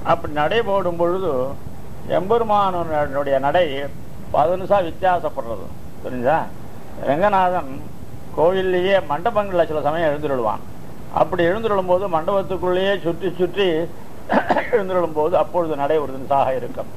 அப்படி நடை போடும் பொழுது எம்பெருமானுடைய நடை பதினசா வித்தியாசப்படுறது புரிஞ்சா ரங்கநாதன் கோவில்லையே மண்டபங்களில் சில சமயம் எழுந்துருவான் அப்படி எழுந்துருளும் போது மண்டபத்துக்குள்ளேயே சுற்றி சுற்றி எழுந்துருளும் போது அப்பொழுது நடை ஒரு தினசாக இருக்கும்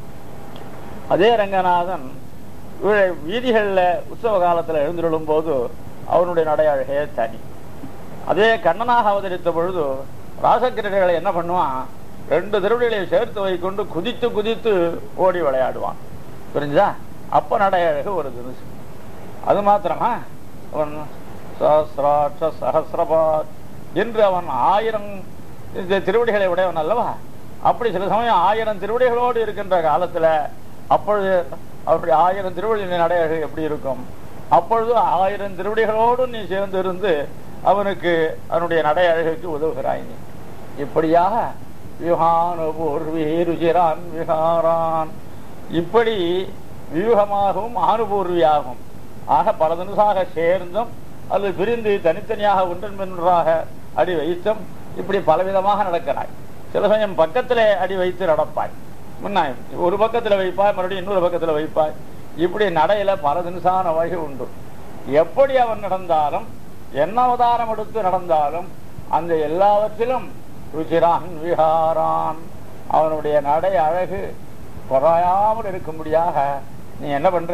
அதே ரங்கநாதன் வீ- வீதிகள்ல உற்சவ காலத்துல எழுந்துருளும் போது அவனுடைய நடை அழகே தனி அதே கண்ணனாக அவதரித்த பொழுது ராசக்கிரீடைகளை என்ன பண்ணுவான் ரெண்டு திருவடிகளையும் சேர்த்து வைக்கொண்டு குதித்து குதித்து ஓடி விளையாடுவான் புரிஞ்சா அப்ப நடை அழகு ஒரு தினசு அது மாத்திரமா அவன் சஹசிராட்ச சஹசிரபாத் என்று அவன் ஆயிரம் இந்த திருவடிகளை உடையவன் அல்லவா அப்படி சில சமயம் ஆயிரம் திருவடிகளோடு இருக்கின்ற காலத்துல அப்பொழுது அவருடைய ஆயிரம் திருவடிகளின் அடையழகு எப்படி இருக்கும் அப்பொழுது ஆயிரம் திருவடிகளோடு நீ சேர்ந்து இருந்து அவனுக்கு அவனுடைய நடை அழகுக்கு உதவுகிறாய் நீ இப்படியாக வியூகானுபூர்வி ருச்சிரான் விகாரான் இப்படி வியூகமாகவும் ஆனுபூர்வியாகவும் ஆக பல தினசாக சேர்ந்தும் அல்லது பிரிந்து தனித்தனியாக ஒன்றன் ஒன்றாக அடி வைத்தும் இப்படி பலவிதமாக நடக்கிறாய் சில சமயம் பக்கத்திலே அடி வைத்து நடப்பாய் முன்ன ஒரு பக்கத்துல வைப்பாய் மறுபடியும் இன்னொரு பக்கத்துல வைப்பாய் இப்படி நடையில பல தினசான வகை உண்டு எப்படி அவன் நடந்தாலும் என்ன அவதாரம் எடுத்து நடந்தாலும் அந்த எல்லாவற்றிலும் ருச்சிரான் விஹாரான் அவனுடைய நடை அழகு குறையாமல் இருக்கும்படியாக நீ என்ன பண்ற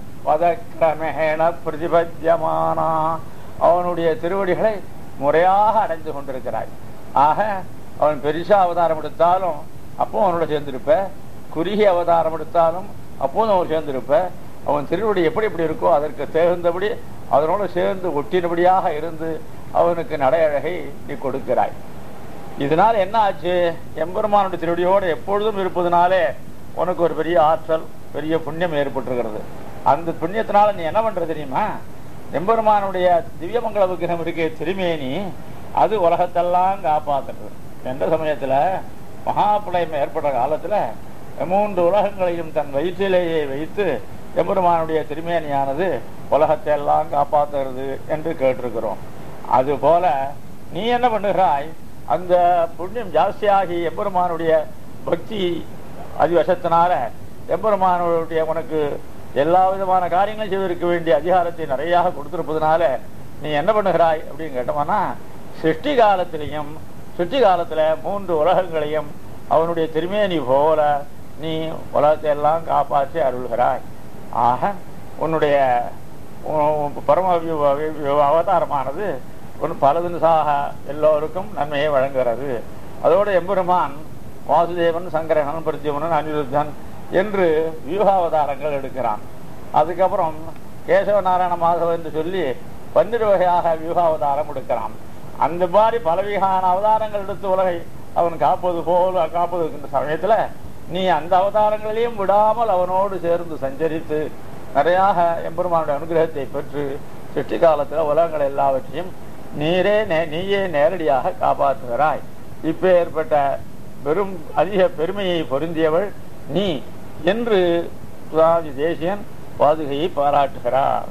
பதக்கிரமேண பிரதிபத்தியமானா அவனுடைய திருவடிகளை முறையாக அடைந்து கொண்டிருக்கிறாய் ஆக அவன் பெருசா அவதாரம் எடுத்தாலும் அப்போ அவனோட சேர்ந்திருப்ப குறுகிய அவதாரம் எடுத்தாலும் அப்போதும் அவன் சேர்ந்திருப்ப அவன் திருவடி எப்படி எப்படி இருக்கோ அதற்கு தகுந்தபடி அதனோடு சேர்ந்து ஒட்டினபடியாக இருந்து அவனுக்கு நடை அழகை நீ கொடுக்கிறாய் இதனால என்ன ஆச்சு எம்பெருமானுடைய திருவடியோடு எப்பொழுதும் இருப்பதனாலே உனக்கு ஒரு பெரிய ஆற்றல் பெரிய புண்ணியம் ஏற்பட்டிருக்கிறது அந்த புண்ணியத்தினால நீ என்ன பண்ற தெரியுமா எம்பெருமானுடைய திவ்யமங்கல விக்கிரகம் இருக்கே திருமேனி அது உலகத்தெல்லாம் காப்பாத்துறது எந்த சமயத்துல மகாபிளயம் ஏற்பட்ட காலத்துல மூன்று உலகங்களையும் தன் வயிற்றிலேயே வைத்து எம்பெருமானுடைய திருமேனியானது உலகத்தை எல்லாம் காப்பாத்துறது என்று கேட்டிருக்கிறோம் அது போல நீ என்ன பண்ணுகிறாய் அந்த புண்ணியம் ஜாஸ்தியாகி எம்பெருமானுடைய பக்தி அதிவசத்தினால எம்பெருமானுடைய உனக்கு எல்லா விதமான காரியங்களும் செய்திருக்க வேண்டிய அதிகாரத்தை நிறையாக கொடுத்திருப்பதனால நீ என்ன பண்ணுகிறாய் அப்படின்னு கேட்டோம்னா சிருஷ்டி காலத்திலையும் சிருஷ்டி காலத்துல மூன்று உலகங்களையும் அவனுடைய திருமேனி போல நீ உலகத்தை எல்லாம் காப்பாற்றி அருள்கிறாய் ஆக உன்னுடைய உ- பரம வி- வி- வி- அவதாரமானது ஒரு பல தினசாக எல்லோருக்கும் நன்மையை வழங்குகிறது அதோடு எம்பெருமான் வாசுதேவன் சங்கரகன் பிரத்யுமனன் அனிருத்தன் என்று வியூகாவதாரங்கள் எடுக்கிறான் அதுக்கப்புறம் கேசவ நாராயண மாதவ என்று சொல்லி பன்னிரு வகையாக வியூகாவதாரம் எடுக்கிறான் அந்த மாதிரி பலவிகான அவதாரங்கள் எடுத்து உலகை அவன் காப்பது போல காப்பது இருக்கின்ற சமயத்துல நீ அந்த அவதாரங்களையும் விடாமல் அவனோடு சேர்ந்து சஞ்சரித்து நிறையாக எம்பெருமானுடைய அனுகிரகத்தை பெற்று சிருஷ்டி காலத்துல உலகங்கள் எல்லாவற்றையும் நீரே நே- நீயே நேரடியாக காப்பாற்றுகிறாய் இப்ப ஏற்பட்ட பெரும் அதிக பெருமையை பொருந்தியவள் நீ என்று சுவாமி தேசியன் பாதுகையை பாராட்டுகிறார்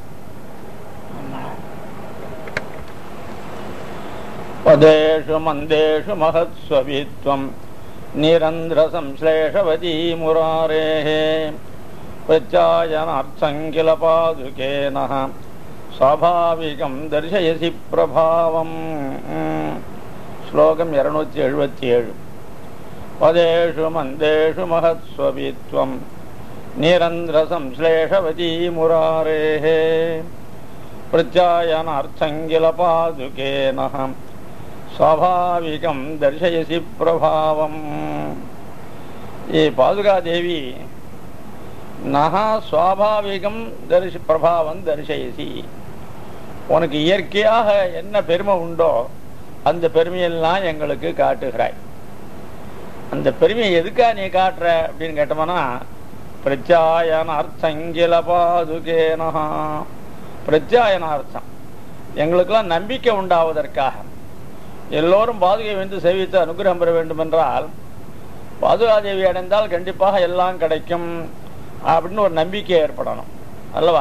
பதேஷு மந்தேஷு மகத்ஸ்வவித்வம் நிரந்திர சம்ஸ்லேஷவதி முராரேः பிரத்யாயனார்த்தங்கில பாதுகேன ஸ்வாபாவிகம் தர்சயசி பிரபாவம் ஸ்லோகம் இருநூத்தி எழுபத்தி ஏழு பதேஷு மந்தேஷு மகத்ஸ்வவித்வம் நிரந்திர சம்ஸ்லேஷவதி முராரேः பிரத்யாயனார்த்தங்கில பாதுகேன ஸ்வாபாவிகம் தர்சயசி பிரபாவம் ஏ பாதுகாதேவி நகா சுவாபாவிகம் தரிச பிரபாவம் தரிசயசி உனக்கு இயற்கையாக என்ன பெருமை உண்டோ அந்த பெருமையெல்லாம் எங்களுக்கு காட்டுகிறாய் அந்த பெருமையை எதுக்கா நீ காட்டுற அப்படின்னு கேட்டோம்னா பிரத்யாயனார்த்தங்கில பாதுகேனா பிரத்யாயனார்த்தம் எங்களுக்கெல்லாம் நம்பிக்கை உண்டாவதற்காக எல்லோரும் பாதுகை வந்து சேவித்து அனுகிரகம் பெற வேண்டும் என்றால் பாதுகாதேவி அடைந்தால் கண்டிப்பாக எல்லாம் கிடைக்கும் அப்படின்னு ஒரு நம்பிக்கை ஏற்படணும் அல்லவா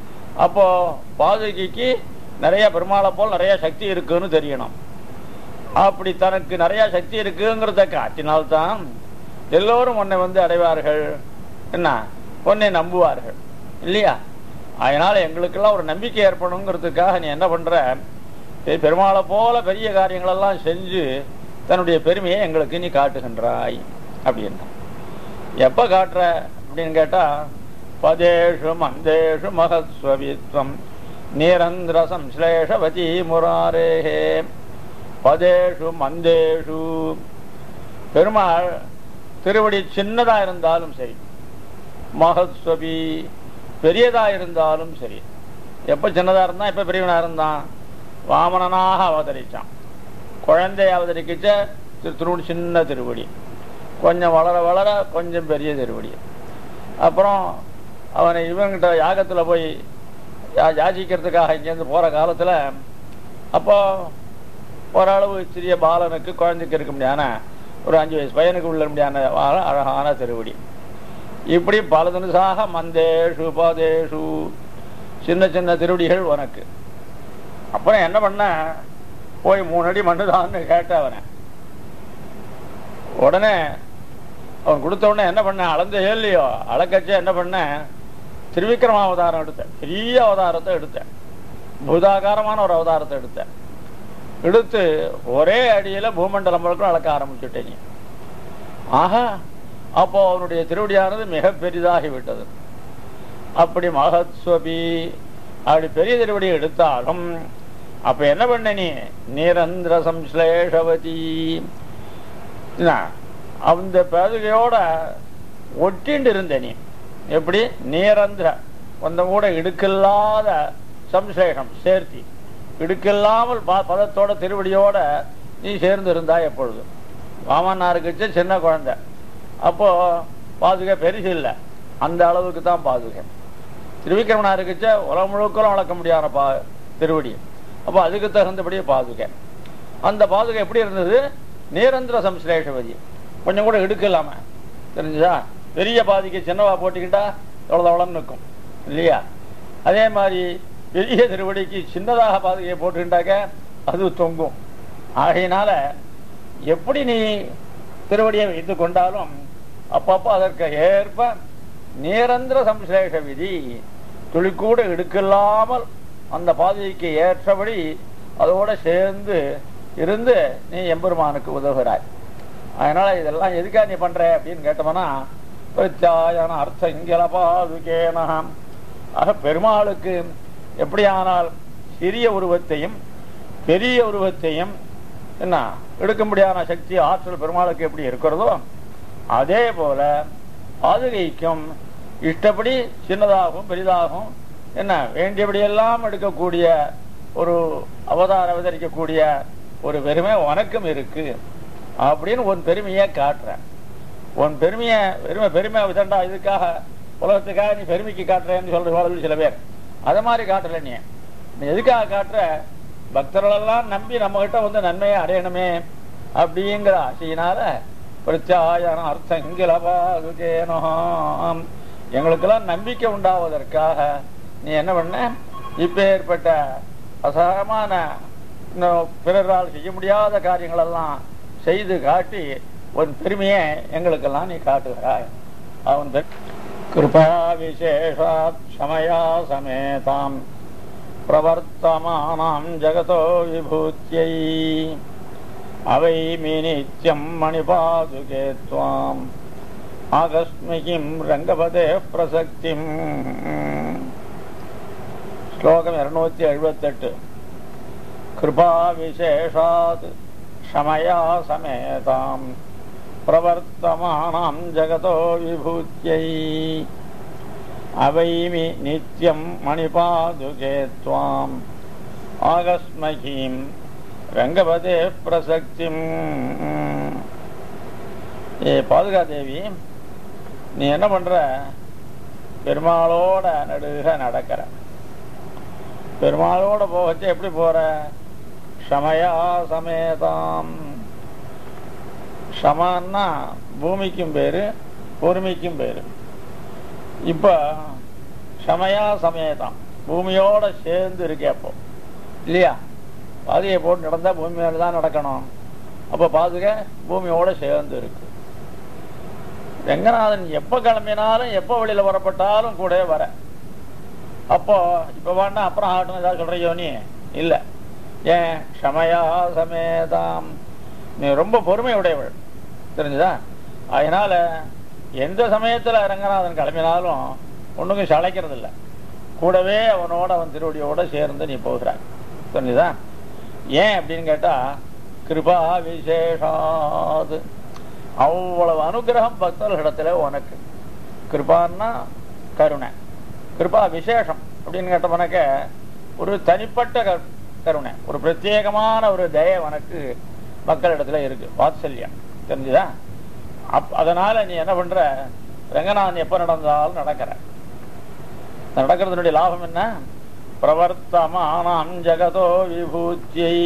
அப்போ பாதுகைக்கு நிறைய பெருமாளை போல் நிறைய சக்தி இருக்குன்னு தெரியணும் அப்படி தனக்கு நிறைய சக்தி இருக்குங்கிறத காட்டினால்தான் எல்லோரும் உன்னை வந்து அடைவார்கள் என்ன உன்னை நம்புவார்கள் இல்லையா அதனால எங்களுக்கெல்லாம் ஒரு நம்பிக்கை ஏற்படணுங்கிறதுக்காக நீ என்ன பண்ற பெ- பெருமாளை போல பெரிய காரியங்களெல்லாம் செஞ்சு தன்னுடைய பெருமையை எங்களுக்கு நீ காட்டுகின்றாய் அப்படின்னா எப்ப காட்டுற அப்படின்னு கேட்டா பதேஷு மந்தேஷு மகத்ஸ்வவித்வம் நிரந்திர சம்ஸ்லேஷவதி முராரேஹே பதேஷு மந்தேஷு பெருமாள் திருவடி சின்னதா இருந்தாலும் சரி மகத்ஸ்வபி பெரியதா இருந்தாலும் சரி எப்ப சின்னதா இருந்தான் எப்ப பெரியவனா இருந்தான் வாமனனாக அவதரிச்சான் குழந்தை அவதரிக்கிச்ச திரு- திருவடி சின்ன திருவடி கொஞ்சம் வளர வளர கொஞ்சம் பெரிய திருவடி அப்புறம் அவனை இவங்கிட்ட யாகத்துல போய் யா- யாசிக்கிறதுக்காக இங்கேருந்து போற காலத்துல அப்போ ஓரளவு சிறிய பாலனுக்கு குழந்தைக்கு இருக்க முடியாத ஒரு அஞ்சு வயசு பையனுக்கு உள்ள முடியாத வா- அழகான திருவடி இப்படி பல தினசாக மந்தேஷு பதேஷு சின்ன சின்ன திருவடிகள் உனக்கு அப்புறம் என்ன பண்ண போய் மூணு அடி மண்ணுதான்னு கேட்ட அவனை உடனே அவன் கொடுத்த உடனே என்ன பண்ண அளந்த இல்லையோ அளக்கச்சே என்ன பண்ண திருவிக்ரம அவதாரம் எடுத்தேன் பெரிய அவதாரத்தை எடுத்தேன் பூதாகாரமான ஒரு அவதாரத்தை எடுத்தேன் எடுத்து ஒரே அடியில பூமண்டலம் முழுக்க அளக்க ஆரம்பிச்சுட்டேன் நீ ஆஹா அப்போ அவனுடைய திருவடியானது மிக பெரிதாகி விட்டது அப்படி மகத்ஸ்வபி அப்படி பெரிய திருவடி எடுத்தாலும் அப்ப என்ன பண்ண நீ நிரந்திர சம்ஸ்லேஷவதி என்ன, அந்த பாதுகையோட ஒட்டிண்டு இருந்த நீ எப்படி நிரந்திர கொஞ்சம் கூட இடுக்கில்லாத சம்சேஷம் சேர்த்தி இடுக்கில்லாமல் ப- பதத்தோட திருவடியோட நீ சேர்ந்து இருந்தாய் எப்பொழுது வாமனாருக்கு சின்ன குழந்தை அப்போ பாதுகை பெருசு இல்லை அந்த அளவுக்கு தான் பாதுகை திருவிக்கிரமனாருக்குச்ச உலகம் முழுக்கலும் வளர்க்க முடியாத பா திருவடி அப்போ அதுக்கு தகுந்தபடியே பாதுகை அந்த பாதுகை எப்படி இருந்தது நிரந்தர சம்ஸ்லேஷவதி கொஞ்சம் கூட இடுக்கலாம தெரிஞ்சுதா பெரிய பாதிக்கை சின்னவா போட்டுக்கிட்டா எவ்வளோ எவ்வளோன்னு நிற்கும் இல்லையா அதே மாதிரி பெரிய திருவடிக்கு சின்னதாக பாதுகையை போட்டுக்கிட்டாக்க அது தொங்கும் ஆகையினால எப்படி நீ திருவடியை வைத்து கொண்டாலும் அப்பப்போ அதற்கு ஏற்ப நிரந்தர சம்சேஷ விதி துளிக்கூட இடுக்கில்லாமல் அந்த பாதைக்கு ஏற்றபடி அதோட சேர்ந்து இருந்து நீ எம்பெருமானுக்கு உதவுகிறாய் அதனால இதெல்லாம் எதுக்கா நீ பண்ற அப்படின்னு கேட்டோம்னா பிரத்யாயன அர்த்த இங்கல பாதுகேனகம் ஆக பெருமாளுக்கு எப்படியானால் சிறிய உருவத்தையும் பெரிய உருவத்தையும் என்ன எடுக்கும்படியான சக்தி ஆற்றல் பெருமாளுக்கு எப்படி இருக்கிறதோ அதே போல பாதுகைக்கும் இஷ்டப்படி சின்னதாகவும் பெரிதாகவும் என்ன வேண்டியபடியெல்லாம் எடுக்கக்கூடிய ஒரு அவதாரம் அவதரிக்கக்கூடிய ஒரு பெருமை உனக்கும் இருக்கு அப்படின்னு உன் பெருமையை காட்டுற உன் பெருமையை பெருமை பெருமை விதண்டா இதுக்காக உலகத்துக்காக நீ பெருமைக்கு காட்டுறேன்னு சொல்ற சில பேர் அதை மாதிரி காட்டல நீ நீ எதுக்காக காட்டுற பக்தர்களெல்லாம் நம்பி நம்ம கிட்ட வந்து நன்மையை அடையணுமே அப்படிங்கிற ஆசையினால பிரத்யாயன அர்த்தங்கிலபாதுகேனோம் எங்களுக்கெல்லாம் நம்பிக்கை உண்டாவதற்காக நீ என்ன பண்ண இப்ப ஏற்பட்ட அசாரமான இன்னும் பிறரால் செய்ய முடியாத காரியங்களெல்லாம் செய்து காட்டி உன் பெருமையை எங்களுக்கெல்லாம் நீ காட்டுகிறாய் அவன் கிருபா விசேஷாத் க்ஷமயா சமேதாம் பிரவர்த்தமானாம் ஜகதோ விபூத்தியை அவைமி நித்யம் மணிபாதுகே துவாம் ஆகஸ்மிகிம் ரங்கபதே பிரசக்திம் ஸ்லோகம் இருநூத்தி எழுபத்தெட்டு கிருபா விசேஷாத் க்ஷமயா சமேதாம் பிரவர்த்தமானாம் ஜகதோ விபூத்தியை அவைமி நித்யம் மணிபாதுகே துவாம் ஆகஸ்மகீம் ரங்கபதே பிரசக்திம் ஏ பாதுகா தேவி நீ என்ன பண்ற பெருமாளோட நடுக நடக்கிற பெருமாளோட போகச்சு எப்படி போற க்ஷமயா சமேதாம் க்ஷமான்னா பூமிக்கும் பேரு பொறுமைக்கும் பேரு இப்ப க்ஷமயா சமேதம் பூமியோட சேர்ந்து இருக்கே அப்போ இல்லையா பாதையை போட்டு நடந்தா பூமி மேல தான் நடக்கணும் அப்ப பாதுக பூமியோட சேர்ந்து இருக்கு ரெங்கநாதன் எப்ப கிளம்பினாலும் எப்ப வெளியில வரப்பட்டாலும் கூட வர அப்போ இப்ப வேணா அப்புறம் ஆகட்டும் ஏதாவது சொல்றியோ நீ இல்ல ஏன் க்ஷமயா சமேதாம் நீ ரொம்ப பொறுமை உடையவள் தெரிஞ்சுதா அதனால எந்த சமயத்துல ரங்கநாதன் கிளம்பினாலும் ஒண்ணுக்கும் சளைக்கிறது இல்ல கூடவே அவனோட அவன் திருவடியோட சேர்ந்து நீ போகிறாய் தெரிஞ்சுதா ஏன் அப்படின்னு கேட்டா கிருபா விசேஷாது அவ்வளவு அனுகிரகம் பக்தர்களிடத்துல உனக்கு கிருபான்னா கருணை கிருபா விசேஷம் அப்படின்னு கேட்டவனக்க ஒரு தனிப்பட்ட கரு- கருணை ஒரு பிரத்யேகமான ஒரு தயை உனக்கு மக்களிடத்துல இருக்கு வாத்சல்யம் தெரிஞ்சுதா அப் அதனால நீ என்ன பண்ற ரங்கநாதன் எப்ப நடந்தாலும் நடக்கிற நடக்கிறதுனுடைய லாபம் என்ன பிரவர்த்தமானாம் ஜெகதோ விபூத்தியை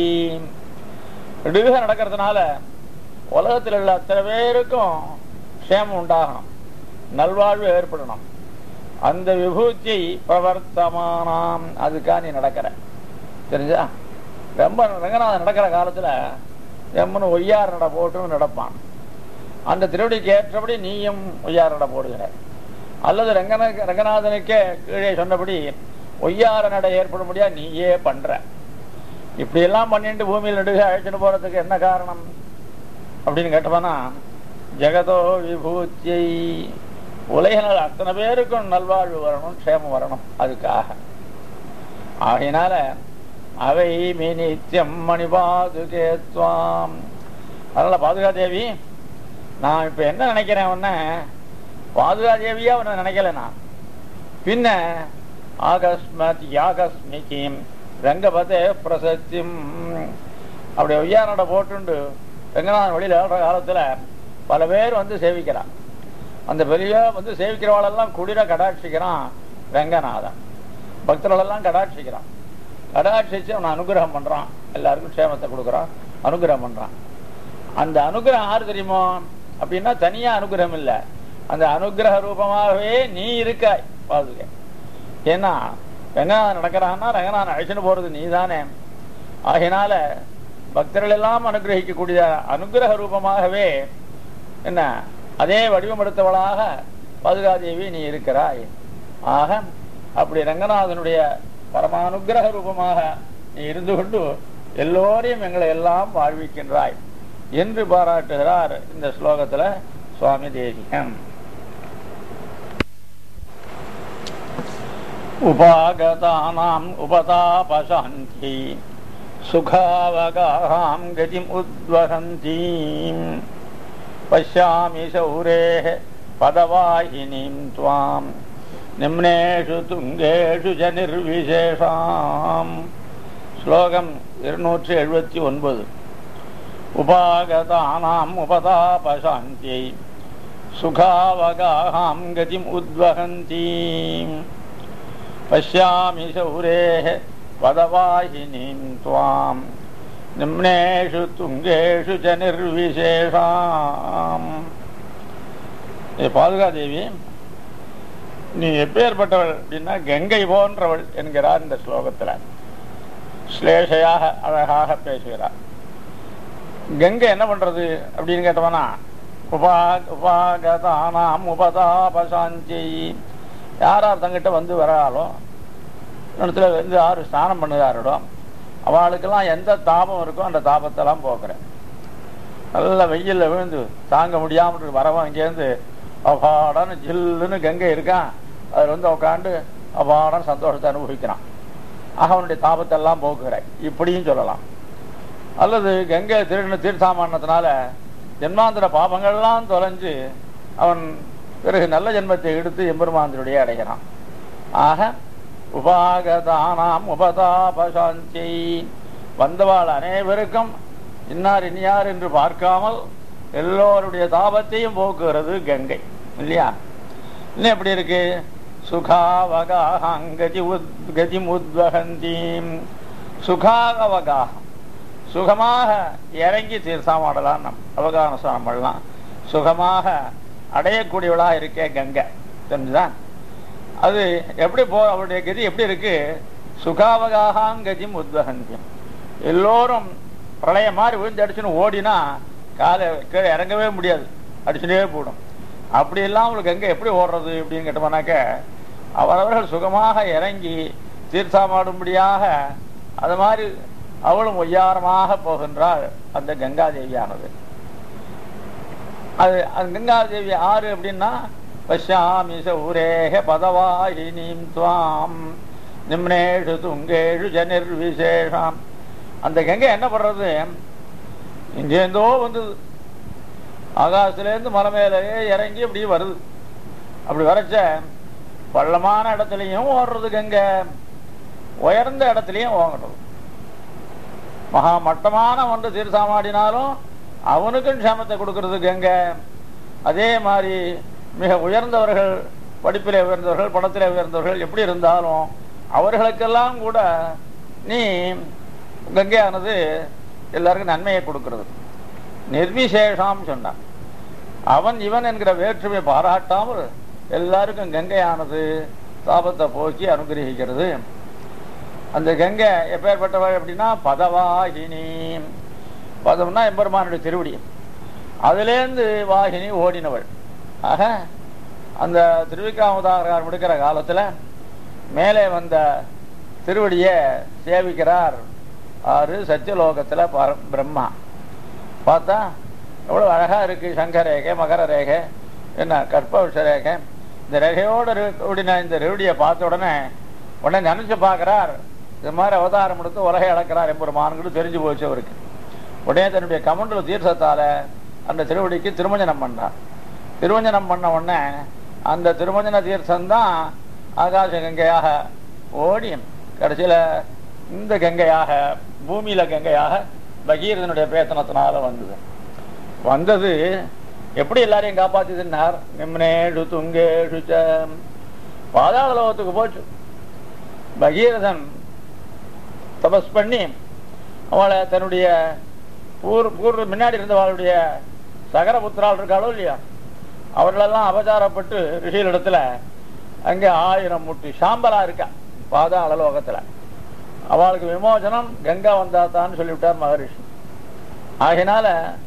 இடுக நடக்கிறதுனால உலகத்தில் உள்ள அத்தனை பேருக்கும் க்ஷேமம் உண்டாகணும் நல்வாழ்வு ஏற்படணும் அந்த விபூத்தியை பிரவர்த்தமானாம் அதுக்காக நீ நடக்கிற தெரிஞ்சா ரொம்ப ரங்கநாதன் நடக்கிற காலத்துல எம்மனு ஒய்யார் நட போட்டு நடப்பான் அந்த திருவடிக்கு ஏற்றபடி நீயும் ஒய்யார் நட போடுகிற அல்லது ரங்கன ரங்கநாதனுக்கே கீழே சொன்னபடி ஒய்யார நட ஏற்படும்படியா நீயே பண்ற இப்படி எல்லாம் பண்ணிட்டு பூமியில் நடுக அழைச்சிட்டு போறதுக்கு என்ன காரணம் அப்படின்னு கேட்டோம்னா ஜெகதோ விபூத்தியை உலகினால் அத்தனை பேருக்கும் நல்வாழ்வு வரணும் க்ஷேமம் வரணும் அதுக்காக ஆகையினால அவை மினித்தியம் மணிபாதுகே துவாம் அதனால பாதுகா தேவி நான் இப்ப என்ன நினைக்கிறேன் உன்ன பாதுகா தேவியா உன்னை நினைக்கல நான் பின்ன ஆகஸ்மத் யாகஸ்மிகிம் ரங்கபதே பிரசத்திம் அப்படி ஒய்யானோட போட்டுண்டு ரங்கநாதன் வெளியில ஏழ்ற காலத்துல பல பேர் வந்து சேவிக்கிறான் அந்த பெரிய வந்து சேவிக்கிறவாளெல்லாம் குளிர கடாட்சிக்கிறான் ரங்கநாதன் பக்தர்களெல்லாம் கடாட்சிக்கிறான் கடாட்சிச்சு அவனை அனுகிரகம் பண்றான் எல்லாருக்கும் க்ஷேமத்தை கொடுக்குறான் அனுகிரகம் பண்றான் அந்த அனுகிரகம் யாரு தெரியுமோ அப்படின்னா தனியா அனுகிரகம் இல்ல அந்த அனுகிரக ரூபமாகவே நீ இருக்காய் பாதுக ஏன்னா ரங்கநாதன் நடக்கிறான்னா ரங்கநாதன் அழைச்சிட்டு போறது நீ தானே ஆகையினால பக்தர்கள் எல்லாம் அனுகிரகிக்கக்கூடிய அனுகிரக ரூபமாகவே என்ன அதே வடிவமெடுத்தவளாக பாதுகாதேவி நீ இருக்கிறாய் ஆக அப்படி ரங்கநாதனுடைய பரமானுகிரக ரூபமாக நீ இருந்து கொண்டு எல்லோரையும் எங்களை எல்லாம் வாழ்விக்கின்றாய் என்று பாராட்டுகிறார் இந்த ஸ்லோகத்துல சுவாமி தேசிகம் உபாகதானாம் உபதாபசாந்தி சுகாவகாம் கதிம் உத்வகந்தீம் பசியாமி சௌரேः பதவாயினீம் துவாம் நிம்னேஷு துங்கேஷு ஜ நிர்விசேஷாம் ஸ்லோகம் இருநூற்றி எழுபத்தி ஒன்பது உபாகதானாம் உபதாபசாந்தியை சுகாவகாம் கதிம் உத்வகந்தீம் பசியாமி சௌரேः பதவாயினீம் துவாம் நிம்னேஷு துங்கேஷு ச நிர்விசேஷாம் ஏ பாதுகாதேவி நீ எப்பேற்பட்டவள் அப்படின்னா கங்கை போன்றவள் என்கிறார் இந்த ஸ்லோகத்துல ஸ்லேஷையாக அழகாக பேசுகிறார் கங்கை என்ன பண்றது அப்படின்னு கேட்டவனா உபா உபாகதானாம் உபதாபசாந்தி யார் யார் தங்கிட்ட வந்து வராளோ இடத்துல வந்து யார் ஸ்நானம் பண்ணுகிறாரோ அவளுக்கெல்லாம் எந்த தாபம் இருக்கோ அந்த தாபத்தெல்லாம் போக்குறேன் நல்ல வெயில்ல விழுந்து தாங்க முடியாம இருக்கு வரவன் இங்கேருந்து அபாடன்னு ஜில்லுன்னு கங்கை இருக்கான் அதில் வந்து உட்காந்து அபாடன் சந்தோஷத்தை அனுபவிக்கிறான் ஆக அவனுடைய தாபத்தை எல்லாம் போக்குகிறேன் இப்படியும் சொல்லலாம் அல்லது கங்கை திருடின தீர்த்தாமானத்தினால ஜென்மாந்திர பாபங்கள்லாம் தொலைஞ்சு அவன் பிறகு நல்ல ஜென்மத்தை எடுத்து எம்பெருமாந்திருடைய அடைகிறான் ஆக உபாகதானாம் உபதாபசாந்தி வந்தவாள் அனைவருக்கும் இன்னார் இனியார் என்று பார்க்காமல் எல்லோருடைய தாபத்தையும் போக்குகிறது கங்கை இல்லையா இன்னும் எப்படி இருக்கு சுகாவகாகம் கதி உத் கதி உத்வகந்தீம் சுகாவகாகம் சுகமாக இறங்கி தீர்த்தாமாடலாம் நம் அவகாசம் பண்ணலாம் சுகமாக அடையக்கூடியவளாக இருக்கே கங்கை தெரிஞ்சுதான் அது எப்படி போ அவருடைய கதி எப்படி இருக்கு சுகாவகாகம் கதியும் உத்வகந்தியம் எல்லோரும் பிரளயம் மாதிரி விழுந்து அடிச்சுன்னு ஓடினா காலை கீழே இறங்கவே முடியாது அடிச்சுட்டே போடும் அப்படி எல்லாம் அவங்களுக்கு எங்க எப்படி ஓடுறது அப்படின்னு கேட்டோம்னாக்க அவரவர்கள் சுகமாக இறங்கி தீர்த்தாமாடும்படியாக அது மாதிரி அவளும் ஒய்யாரமாக போகின்றாள் அந்த கங்காதேவியானது அது அது கங்காதேவி ஆறு அப்படின்னா பஷ்யாமி சௌரேக பதவாயினீம் துவாம் நிம்னேஷு துங்கேஷு ஜனிர்விசேஷாம் அந்த கங்கை என்ன பண்றது இங்கேருந்தோ வந்தது ஆகாசத்துலேருந்து மலை மேலேயே இறங்கி அப்படி வருது அப்படி வரைச்ச பள்ளமான இடத்துலையும் ஓடுறது கங்கை உயர்ந்த இடத்துலையும் ஓடுறது மகா மட்டமான ஒன்று தீர்த்தாமாடினாலும் அவனுக்கும் க்ஷமத்தை கொடுக்கறது கங்கை அதே மாதிரி மிக உயர்ந்தவர்கள் படிப்பிலே உயர்ந்தவர்கள் படத்திலே உயர்ந்தவர்கள் எப்படி இருந்தாலும் அவர்களுக்கெல்லாம் கூட நீ கங்கையானது எல்லாருக்கும் நன்மையை கொடுக்கிறது நிர்விசேஷம் சொன்னான் அவன் இவன் என்கிற வேற்றுமை பாராட்டாமல் எல்லாருக்கும் கங்கையானது தாபத்தை போக்கி அனுகிரகிக்கிறது அந்த கங்கை எப்பேற்பட்டவள் அப்படின்னா பதவாகினி பதம்னா எம்பெருமானுடைய திருவடி அதுலேருந்து வாகினி ஓடினவள் ஆக அந்த திருவிக்காமதாரர் முடிக்கிற காலத்தில் மேலே வந்த திருவடியை சேவிக்கிறார் ஆறு சத்தியலோகத்தில் பர பிரம்மா பார்த்தா எவ்வளோ அழகாக இருக்குது சங்க ரேகை மகர ரேகை என்ன கற்பவஷ ரேகை இந்த ரேகையோடு ஓடின இந்த ரெவடியை பார்த்த உடனே உடனே நினச்சி பார்க்குறார் இது மாதிரி அவதாரம் எடுத்து உலகை அளக்கிறார் எம்பெருமானுங்கிறது தெரிஞ்சு போச்சு அவருக்கு உடனே தன்னுடைய கமண்டல தீர்த்தத்தால் அந்த திருவடிக்கு திருமஞ்சனம் பண்ணார் திருமஞ்சனம் பண்ண உடனே அந்த திருமஞ்சன தீர்த்தம்தான் ஆகாச கங்கையாக ஓடி கடைசியில் இந்த கங்கையாக பூமியில கங்கையாக பகீரதனுடைய பேத்தனத்தினால வந்தது வந்தது எப்படி எல்லாரையும் காப்பாத்துதுன்னார் நிம்னேஷு துங்கேஷு ச பாதாள லோகத்துக்கு போச்சு பகீரதன் தபஸ் பண்ணி அவளை தன்னுடைய ஊர் ஊர் முன்னாடி இருந்தவளுடைய சகரபுத்திரால் இருக்காளோ இல்லையா அவர்களெல்லாம் அபச்சாரப்பட்டு ரிஷிகளிடத்துல அங்கே ஆயிரம் முட்டி சாம்பலா இருக்கா பாதாள லோகத்துல அவளுக்கு விமோசனம் கங்கா வந்தாத்தான்னு சொல்லிவிட்டார் மகரிஷி ஆகினால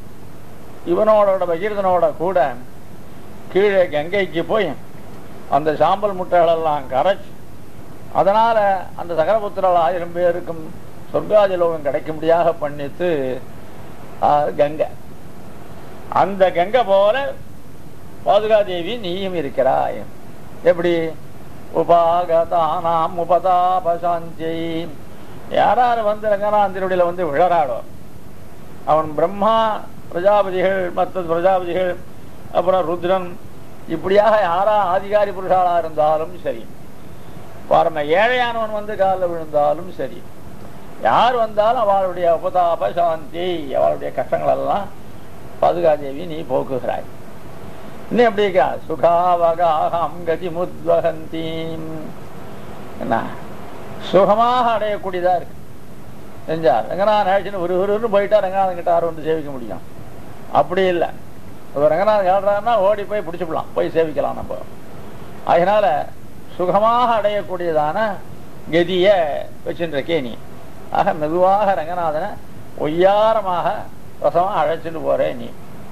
இவனோட பகீரதனோட கூட கீழே கங்கைக்கு போய் அந்த சாம்பல் முட்டைகளெல்லாம் கரைச்சு அதனால அந்த சகரபுத்திரால் ஆயிரம் பேருக்கும் சொர்க்காதி லோகம் கிடைக்கும்படியாக பண்ணித்து கங்கை அந்த கங்கை போல பாதுகாதேவி நீயும் இருக்கிறாய் எப்படி உபாகதானாம் உபதாபசாந்தி யாரார் வந்து ரங்கநாந்தினுடைய வந்து விழறாடோ அவன் பிரம்மா பிரஜாபதிகள் மற்ற பிரஜாபதிகள் அப்புறம் ருத்ரன் இப்படியாக யாரா ஆதிகாரி புருஷாளா இருந்தாலும் சரி பாருங்க ஏழையானவன் வந்து காலில் விழுந்தாலும் சரி யார் வந்தாலும் அவளுடைய உபதாப சாந்தி அவளுடைய கஷ்டங்கள் எல்லாம் பாதுகாதேவி நீ போக்குகிறாய் இன்னும் எப்படி இருக்கா சுகாவகாகம் கதி முத்வகந்தீம் என்ன சுகமாக அடையக்கூடியதா இருக்கு செஞ்சா ரங்கநாதன் ஆயிடுச்சுன்னு ஒரு ஒருன்னு போயிட்டா ரங்கநாதன் கிட்ட யாரும் வந்து சேவிக்க முடியும் அப்படி இல்லை இப்போ ரங்கநாதன் ஏழ்றாருன்னா ஓடி போய் பிடிச்சிடலாம் போய் சேவிக்கலாம் நம்ம அதனால சுகமாக அடையக்கூடியதான கதிய வச்சுருக்கே நீ ஆக மெதுவாக ரங்கநாதனை ஒய்யாரமாக ரசமாக அழைச்சிட்டு போறே நீ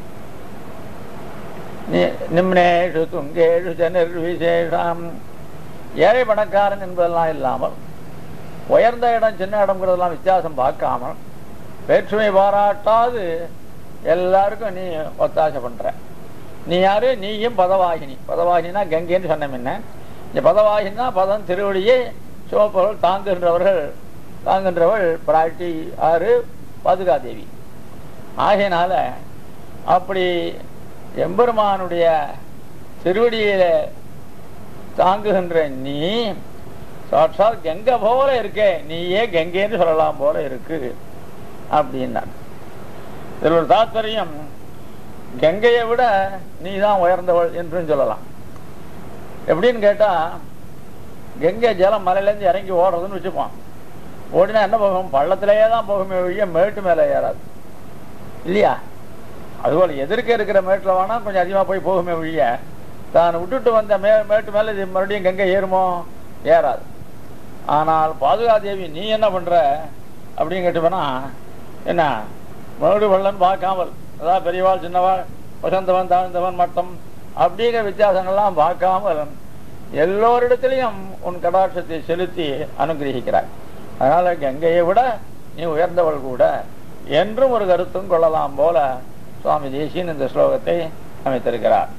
நிம்னேஷு துங்கேஷு ஜனிர்விசேஷம் ஏழை பணக்காரன் என்பதெல்லாம் இல்லாமல் உயர்ந்த இடம் சின்ன இடம்ங்கிறதெல்லாம் வித்தியாசம் பார்க்காமல் வேற்றுமை பாராட்டாது எல்லாருக்கும் நீ ஒத்தாசை பண்ற நீ யாரு நீயும் பதவாகினி பதவாகினா கங்கைன்னு சொன்ன முன்ன இந்த பதவாகினா பதம் திருவடியை சிவப்பவர்கள் தாங்குகின்றவர்கள் தாங்குகின்றவள் பிராட்டி ஆறு பாதுகாதேவி ஆகையினால அப்படி எம்பெருமானுடைய திருவடியில தாங்குகின்ற நீ சாட்சாத் கங்கை போல இருக்கே நீயே கங்கைன்னு சொல்லலாம் போல இருக்கு அப்படின்னா இதில் ஒரு தாத்பரியம் கங்கையை விட நீ தான் உயர்ந்தவள் என்றும் சொல்லலாம் எப்படின்னு கேட்டா கங்கை ஜலம் மலையிலேருந்து இறங்கி ஓடுறதுன்னு வச்சுப்பான் ஓடினா என்ன போகும் பள்ளத்திலேயே தான் போகுமே ஒழிய மேட்டு மேலே ஏறாது இல்லையா அதுபோல் எதிர்க்க இருக்கிற மேட்டில் வேணா கொஞ்சம் அதிகமாக போய் போகுமே ஒழிய தான் விட்டுட்டு வந்த மே மேட்டு மேலே இது மறுபடியும் கங்கை ஏறுமோ ஏறாது ஆனால் பாதுகாதேவி நீ என்ன பண்ற அப்படின்னு கேட்டுப்போனா என்ன மேடு வெள்ளம் பார்க்காமல் அதாவது பெரியவாள் சின்னவாள் வசந்தவன் தாழ்ந்தவன் மட்டம் அப்படிங்கிற வித்தியாசங்கள்லாம் பார்க்காமல் எல்லோரிடத்திலையும் உன் கடாட்சத்தை செலுத்தி அனுகிரகிக்கிறாய் அதனால கங்கையை விட நீ உயர்ந்தவள் கூட என்றும் ஒரு கருத்தும் கொள்ளலாம் போல சுவாமி தேசியன் இந்த ஸ்லோகத்தை அமைத்திருக்கிறார்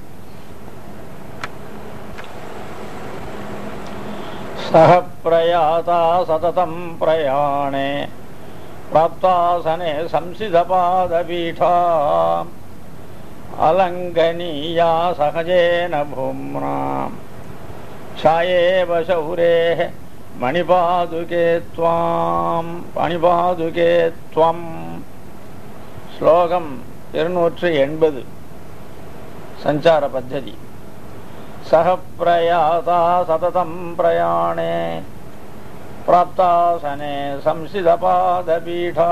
சக பிரயாதா சததம் பிரயாணே பிராப்தாசனே சம்சிதபாதபீடா அலங்கனீயா சகஜேன பூம்னா ಛಾಯೇವ ಶೌರೇ ಮಣಿಪಾದುಕೆ ತ್ವಾಂ மணிபாதுகே துவம் ஸ்லோகம் இருநூற்று எண்பது சஞ்சார பத்ததி சக பிரயாதா சததம் பிரயாணே பிராப்தாசனே சம்சிதபாதபீடா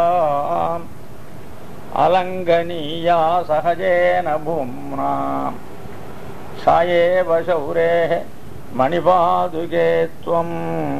அலங்கனீயா சகஜேன பூம்னா சாயேவ சௌரே மணிபாதுகே துவம்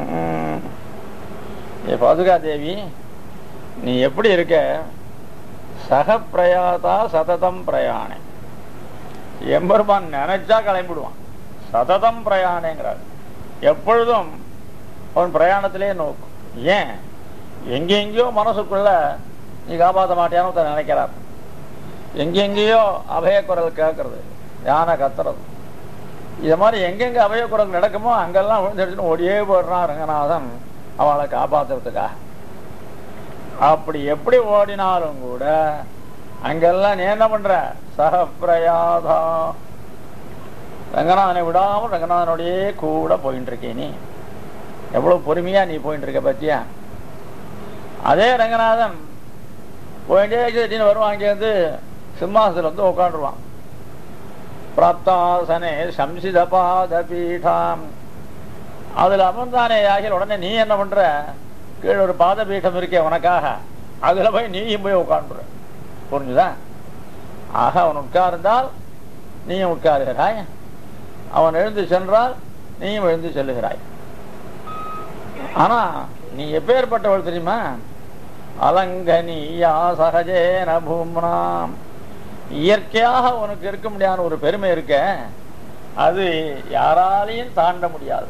ஏ பாதுகா தேவி நீ எப்படி இருக்க சக பிரயாதா சததம் பிரயாணே எம்பெருமான் நினைச்சா கிளம்பிடுவான் சததம் பிரயாணேங்கிறார் எப்பொழுதும் அவன் பிரயாணத்திலே நோக்கும் ஏன் எங்கெங்கேயோ மனசுக்குள்ள நீ காப்பாற்ற மாட்டியான்னு ஒருத்தர் நினைக்கிறார் எங்கெங்கேயோ அபய குரல் கேட்கறது யானை கத்துறது இது மாதிரி எங்கெங்க அபய குரல் நடக்குமோ அங்கெல்லாம் விழுந்துடுச்சுன்னு ஓடியே போடுறான் ரங்கநாதன் அவளை காப்பாத்துறதுக்காக அப்படி எப்படி ஓடினாலும் கூட அங்கெல்லாம் நீ என்ன பண்ற சகப்பிரயாதா ரங்கநாதனை விடாமல் ரங்கநாதனோடையே கூட போயிட்டு இருக்கே நீ எவ்வளவு பொறுமையா நீ போயிட்டு இருக்க பத்தியா அதே ரங்கநாதன் போயிட்டே திடீர்னு வருவான் அங்கேருந்து சிம்மாசனத்துல வந்து உட்காந்துருவான் பிராப்தாசனே சம்சித பாத பீடாம் அதுல அமர்ந்தானே ஆகிய உடனே நீ என்ன பண்ற கீழே ஒரு பாத பீடம் இருக்கே உனக்காக அதுல போய் நீயும் போய் உட்காந்துற புரிஞ்சுதா ஆக அவன் உட்கார்ந்தால் நீயும் உட்காருகிறாய் அவன் எழுந்து சென்றால் நீயும் எழுந்து செல்லுகிறாய் ஆனா நீ எப்பேற்பட்டவள் தெரியுமா அலங்கனியா சகஜேன பூம்னாம் இயற்கையாக உனக்கு இருக்க முடியாத ஒரு பெருமை இருக்க அது யாராலையும் தாண்ட முடியாது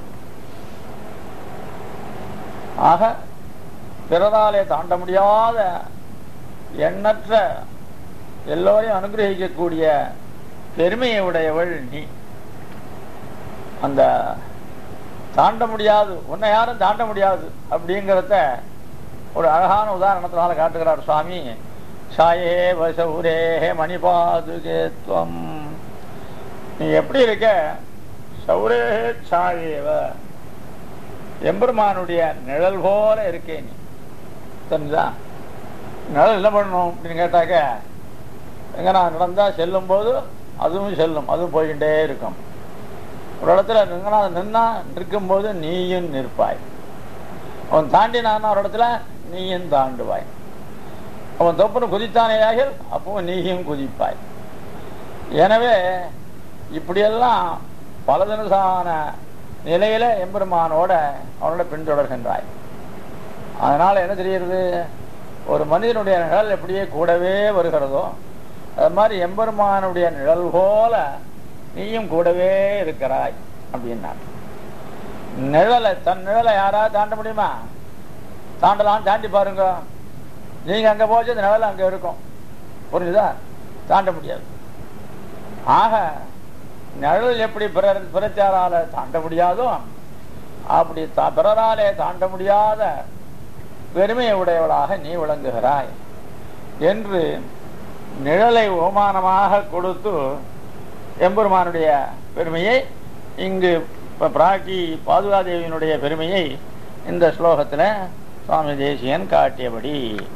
ஆக பிறராலே தாண்ட முடியாத எண்ணற்ற எல்லோரையும் அனுகிரகிக்கக்கூடிய பெருமையை உடையவள் நீ அந்த தாண்ட முடியாது உன்னை யாரும் தாண்ட முடியாது அப்படிங்கிறத ஒரு அழகான உதாரணத்தினால காட்டுகிறார் சுவாமி சாயேவ சௌரே மணிபாதுகேத்வம் நீ எப்படி இருக்க சௌரே சாயேவ எம்பெருமானுடைய நிழல் போல இருக்கே நீ தெரிஞ்சா நிழல் என்ன பண்ணணும் அப்படின்னு கேட்டாக்க எங்க நான் நடந்தா செல்லும் போது அதுவும் செல்லும் அதுவும் போய்கிட்டே இருக்கும் ஒரு இடத்துல ரங்கநாதன் நின்னா நிற்கும்போது நீயும் நிற்பாய் அவன் தாண்டினான் ஒரு இடத்துல நீயும் தாண்டுவாய் அவன் தொப்புன்னு குதித்தானேயாக அப்போ நீயும் குதிப்பாய் எனவே இப்படியெல்லாம் பல தினசான நிலையில எம்பெருமானோட அவனோட பின்தொடர்கின்றாய் அதனால என்ன தெரிகிறது ஒரு மனிதனுடைய நிழல் எப்படியே கூடவே வருகிறதோ அது மாதிரி எம்பெருமானுடைய நிழல் போல நீயும் கூடவே இருக்கிறாய் அப்படின்னா நிழலை தன் நிழலை யாராவது தாண்ட முடியுமா தாண்டலாம் தாண்டி பாருங்க நீங்க அங்க போச்சு அந்த நிழல் அங்க இருக்கும் புரிஞ்சுதா தாண்ட முடியாது ஆக நிழல் எப்படி பிறர் பிறச்சாரால தாண்ட முடியாதோ அப்படி தா- பிறராலே தாண்ட முடியாத பெருமையை உடையவளாக நீ விளங்குகிறாய் என்று நிழலை ஓமானமாக கொடுத்து எம்பெருமானுடைய பெருமையை இங்கு ப- பிராட்டி பாதுகாதேவியினுடைய பெருமையை இந்த ஸ்லோகத்தில் சுவாமி தேசியன் காட்டியபடி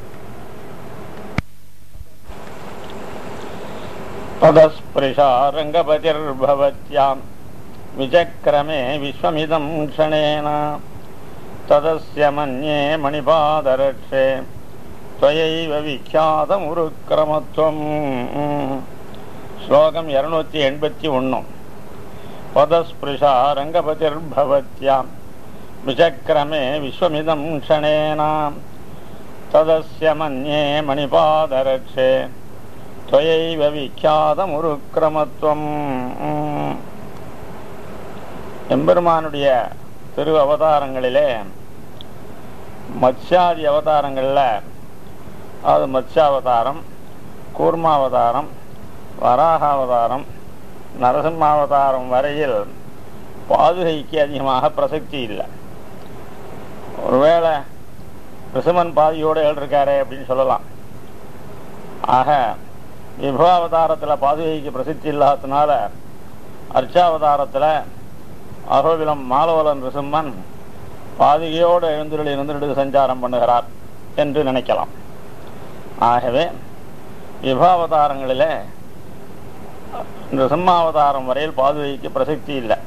तदस्पृशा रङ्गपतिर्भवत्याम् विचक्रमे विश्वमिदं क्षणेन तदस्य मन्ये मणिपादरक्षे त्वयैव विख्यातमुरुक्रमत्वम् श्लोकम् இருநூத்தி எண்பத்தி ஒன்று पदस्पृशा रङ्गपतिर्भवत्याम् विचक्रमे विश्वमिदं क्षणेन ததஸ்ய மன்யே மணிபாதரட்சே துவயைவ விக்கியாதமுருக்கிரமத்துவம் எம்பெருமானுடைய திரு அவதாரங்களிலே மத்ஸ்யாதி அவதாரங்களில் அது மத்ஸ்யாவதாரம் கூர்மாவதாரம் வராகாவதாரம் நரசிம்மாவதாரம் வரையில் பாதுகைக்கு அதிகமாக பிரசக்தி இல்லை ஒருவேளை ரிசமன் பாதியோடு எழுதிருக்காரே அப்படின்னு சொல்லலாம் ஆக விபவாவதாரத்தில் பாதுகைக்கு பிரசித்தி இல்லாததுனால அர்ச்சாவதாரத்தில் அகோபிலம் மாலவலன் ரிசிம்மன் பாதுகையோடு எழுந்துருள் இருந்துட்டு சஞ்சாரம் பண்ணுகிறார் என்று நினைக்கலாம் ஆகவே விபாவதாரங்களிலே இந்த சிம்மாவதாரம் வரையில் பாதுகைக்கு பிரசக்தி இல்லை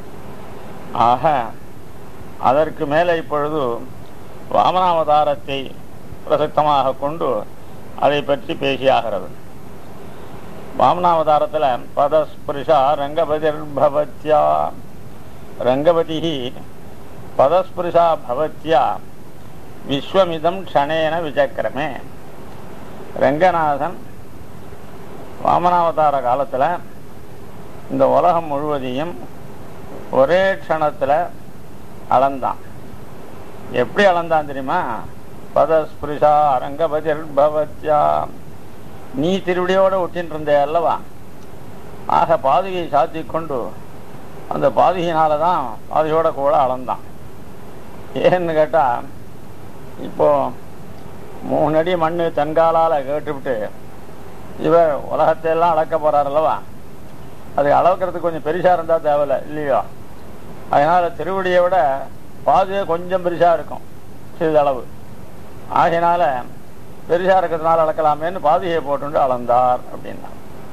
ஆக அதற்கு மேலே இப்பொழுது வாமனாவதாரத்தை பிரசக்தமாக கொண்டு அதை பற்றி பேசியாகிறது வாமனாவதாரத்தில் பதஸ்பிருஷா ரங்கபதிர்பவத்யா ரங்கபதி பதஸ்பிருஷா பவத்யா விஸ்வமிதம் க்ஷணேன விசக்கிரமே ரங்கநாதன் வாமனாவதார காலத்தில் இந்த உலகம் முழுவதையும் ஒரே க்ஷணத்தில் அளந்தான் எப்படி அளந்தான் தெரியுமா பதஸ்பிருஷா ரங்கபதிர் பவத்யா நீ திருவிடியோடு ஒட்டின்னு இருந்தே அல்லவா ஆக பாதுகையை சாத்தி கொண்டு அந்த பாதுகையினால தான் பாதுகையோட கூட அளந்தான் ஏன்னு கேட்டால் இப்போ மூணு அடி மண் தன்காலால் கேட்டுவிட்டு இவர் உலகத்தை எல்லாம் அளக்க போறார் அல்லவா அது அளக்கிறதுக்கு கொஞ்சம் பெருசா இருந்தா தேவையில்ல இல்லையோ அதனால திருவடியை விட பாதுகை கொஞ்சம் பெருசா இருக்கும் சிறிதளவு ஆகையினால பெருசா இருக்கிறதுனால அளக்கலாமேன்னு பாதுகையை போட்டு அளந்தார் அப்படின்னா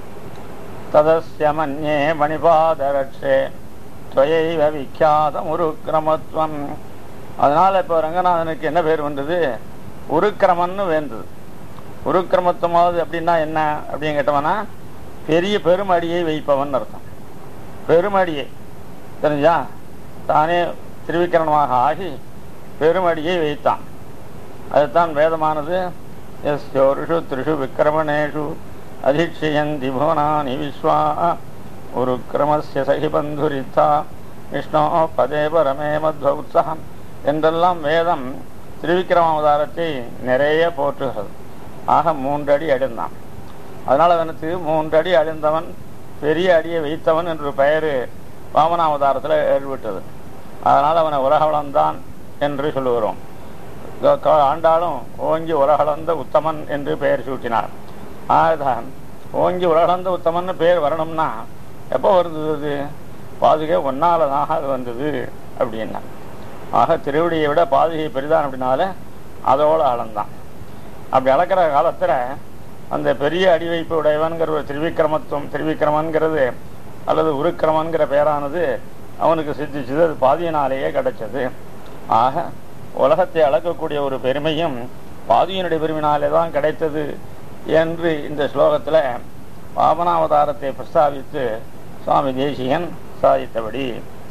ததஸ்ய மன்யே மணிபாதரட்சே துவையைவ விக்கியாதம் உருக்கிரமத்துவம் அதனால இப்போ ரங்கநாதனுக்கு என்ன பேர் வந்தது உருக்கிரமன்னு வேண்டது உருக்கிரமத்துவமாவது அப்படின்னா என்ன அப்படின்னு கேட்டவனா பெரிய பெருமடியை வைப்பவன் அர்த்தம் பெருமடியை தெரிஞ்சா தானே திருவிக்கிரணமாக ஆகி பெருமடியை வைத்தான் அதுதான் வேதமானது எஸ் ஜோருஷு திரிஷு விக்கிரமணேஷு அதிக்ஷயந்தி புவனானி விஸ்வா உருக்கிரமஸ்ய சகி பந்துரித்தா விஷ்ணோ பதே பரமே மத்வ உற்சாகம் என்றெல்லாம் வேதம் திருவிக்கிரமாவதாரத்தை நிறைய போற்றுகிறது ஆக மூன்றடி அடிந்தான் அதனால அவனுக்கு மூன்றடி அழிந்தவன் பெரிய அடியை வைத்தவன் என்று பெயர் வாமனாவதாரத்தில் ஏற்பட்டது அதனால் அவனை உலகளந்தான் என்று சொல்லுகிறோம் ஆண்டாலும் ஓங்கி உலகளந்த உத்தமன் என்று பெயர் சூட்டினார் ஆகதான் ஓங்கி உலகளந்த உத்தமன் பெயர் வரணும்னா எப்போ வந்தது பாதுகை ஒன்னாலதாக அது வந்தது அப்படின்னா ஆக திருவடியை விட பாதுகை பெரிதான் அப்படின்னால அதோட அளந்தான் அப்படி அளக்கிற காலத்தில் அந்த பெரிய அடிவைப்பு உடையவன்கிற ஒரு திருவிக்கிரமத்துவம் திருவிக்கிரமன்கிறது அல்லது உருக்கிரமன்கிற பெயரானது அவனுக்கு சித்திச்சது அது பாதியினாலேயே கிடைச்சது ஆக உலகத்தை அளக்கக்கூடிய ஒரு பெருமையும் பாதியினுடைய பெருமையினாலே தான் கிடைத்தது என்று இந்த ஸ்லோகத்தில் வாமனாவதாரத்தை பிரஸ்தாபித்து சுவாமி தேசியன் சாதித்தபடி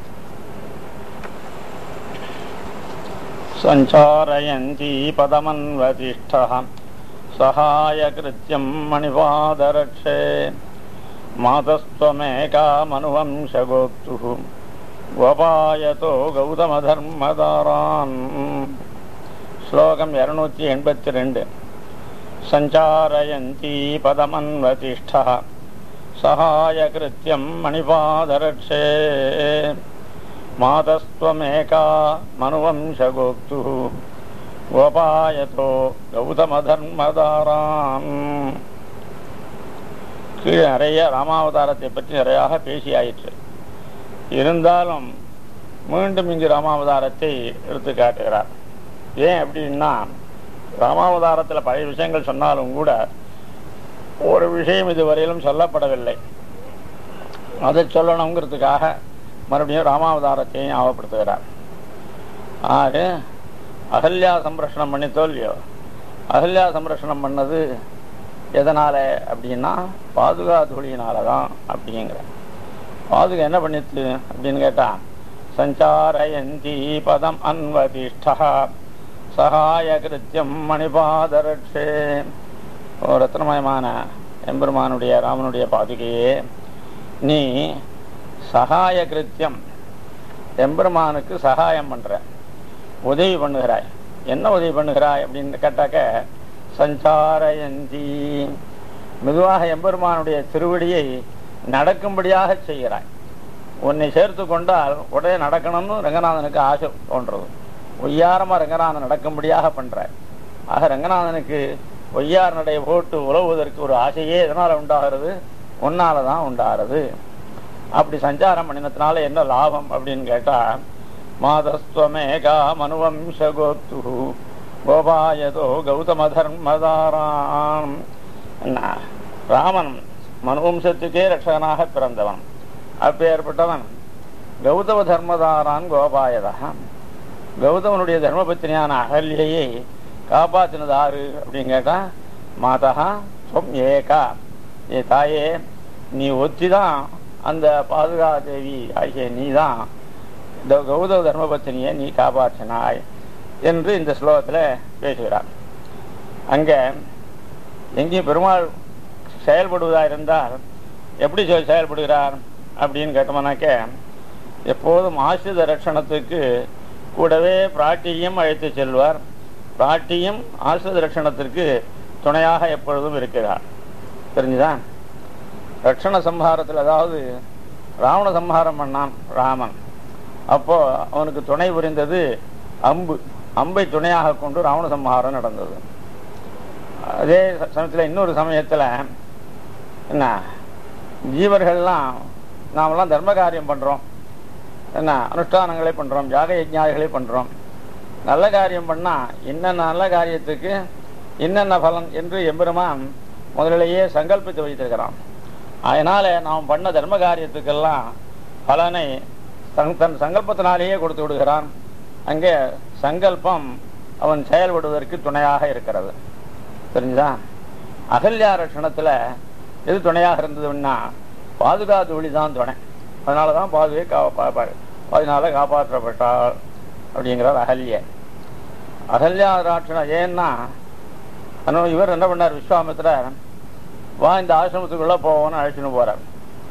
சஞ்சாரயந்தி பதமன்வதிஷ்டः सहायकृत्यं मणिपादरक्षे मातस्त्वमेकामनुवंशगोप्तुः गोपायतो கௌதமதர்மதாரான் ஸ்லோகம் இருநூத்தி எண்பத்தி ரெண்டு சஞ்சாரயந்தி பதமன்வதிஷ்ட சகாயகிருத்தியம் மணிபாதரட்சே மாதஸ்துவமேகா மனுவம்சகோக்து கோபாயதோ கௌதமதர்மதாரான் கீழே நிறைய ராமாவதாரத்தை பற்றி நிறையாக பேசியாயிற்று இருந்தாலும் மீண்டும் இங்கு ராமாவதாரத்தை எடுத்து காட்டுகிறார் ஏன் அப்படின்னா ராமாவதாரத்தில் பழைய விஷயங்கள் சொன்னாலும் கூட ஒரு விஷயம் இதுவரையிலும் சொல்லப்படவில்லை அதை சொல்லணுங்கிறதுக்காக மறுபடியும் ராமாவதாரத்தையும் ஞாபகப்படுத்துகிறார் ஆக அகல்யா சம்ரஷணம் பண்ணி தோல்வியோ அகல்யா சம்ரஷணம் பண்ணது எதனால அப்படின்னா பாதுகா துளியினால தான் அப்படிங்கிற பாதுகா என்ன பண்ணிச்சு அப்படின்னு கேட்டா சஞ்சாரயந்தி பதம் அன்வதிஷ்டா சகாய கிருத்தியம் மணிபாதரட்சே ஓ ரத்னமயமான எம்பெருமானுடைய ராமனுடைய பாதுகையே நீ சகாய கிருத்தியம் எம்பெருமானுக்கு சகாயம் பண்ற உதவி பண்ணுகிறாய் என்ன உதவி பண்ணுகிறாய் அப்படின்னு கேட்டாக்க சஞ்சாரயந்தி மெதுவாக எம்பெருமானுடைய திருவடியை நடக்கும்படியாக செய்கிறாய் உன்னை சேர்த்து கொண்டால் உடனே நடக்கணும்னு ரங்கநாதனுக்கு ஆசை தோன்றது ஒய்யாரமா ரங்கநாதன் நடக்கும்படியாக பண்றாய் ஆக ரங்கநாதனுக்கு ஒய்யார் நடை போட்டு உழவுவதற்கு ஒரு ஆசையே எதனால உண்டாகிறது உன்னால தான் உண்டாகிறது அப்படி சஞ்சாரம் பண்ணினதுனால என்ன லாபம் அப்படின்னு கேட்டா மாதஸ்வமேகா மனுவம்ச கோத்து கோபாயதோ கௌதம தர்மதாராம் என்ன ராமன் மனுவம்சத்துக்கே ரட்சகனாக பிறந்தவன் அப்பேற்பட்டவன் கௌதம தர்மதாரான் கோபாயதா கௌதமனுடைய தர்மபத்தினியான அகல்யை காப்பாத்தினது ஆறு அப்படின்னு கேட்டா மாதா சொம் ஏகா ஏ தாயே நீ ஒத்தி தான் அந்த பாதுகா தேவி ஆகிய நீ தான் இந்த கௌதம தர்மபத்தினியை நீ காப்பாற்றினாய் என்று இந்த ஸ்லோகத்தில் பேசுகிறார் அங்க எங்கேயும் பெருமாள் செயல்படுவதா இருந்தால் எப்படி சொல் செயல்படுகிறார் அப்படின்னு கேட்டோம்னாக்க எப்போதும் ஆசிரித ரட்சணத்துக்கு கூடவே பிராட்டியும் அழைத்து செல்வார் பிராட்டியும் ஆசிரித ரட்சணத்திற்கு துணையாக எப்பொழுதும் இருக்கிறார் தெரிஞ்சுதா ரட்சண சம்ஹாரத்தில் அதாவது ராவண சம்ஹாரம் பண்ணான் ராமன் அப்போ அவனுக்கு துணை புரிந்தது அம்பு அம்பை துணையாக கொண்டு ராவண சம்ஹாரம் நடந்தது அதே சமயத்தில் இன்னொரு சமயத்தில் என்ன ஜீவர்கள்லாம் நாமெல்லாம் தர்ம காரியம் பண்ணுறோம் என்ன அனுஷ்டானங்களை பண்ணுறோம் யாக யஜ்ஞாதிகளை பண்ணுறோம் நல்ல காரியம் பண்ணால் என்னென்ன நல்ல காரியத்துக்கு என்னென்ன பலன் என்று எம்பெருமான் முதலிலேயே சங்கல்பித்து வைத்திருக்கிறான் அதனால நாம் பண்ண தர்ம காரியத்துக்கெல்லாம் பலனை தன் தன் சங்கல்பத்தினாலேயே கொடுத்து விடுகிறான் அங்கே சங்கல்பம் அவன் செயல்படுவதற்கு துணையாக இருக்கிறது தெரிஞ்சுதா அகல்யா ரட்சணத்தில் எது துணையாக இருந்ததுன்னா பாதுகாத்து ஒளி தான் துணை அதனால தான் பாதுகை கா அதனால காப்பாற்றப்பட்டாள் அப்படிங்கிறார் அகல்ய அகல்யா ராட்சணம் ஏன்னா அதனால இவர் என்ன பண்ணார் விஸ்வாமித்திரர் வா இந்த ஆசிரமத்துக்குள்ள போவோம்னு அழைச்சின்னு போறார்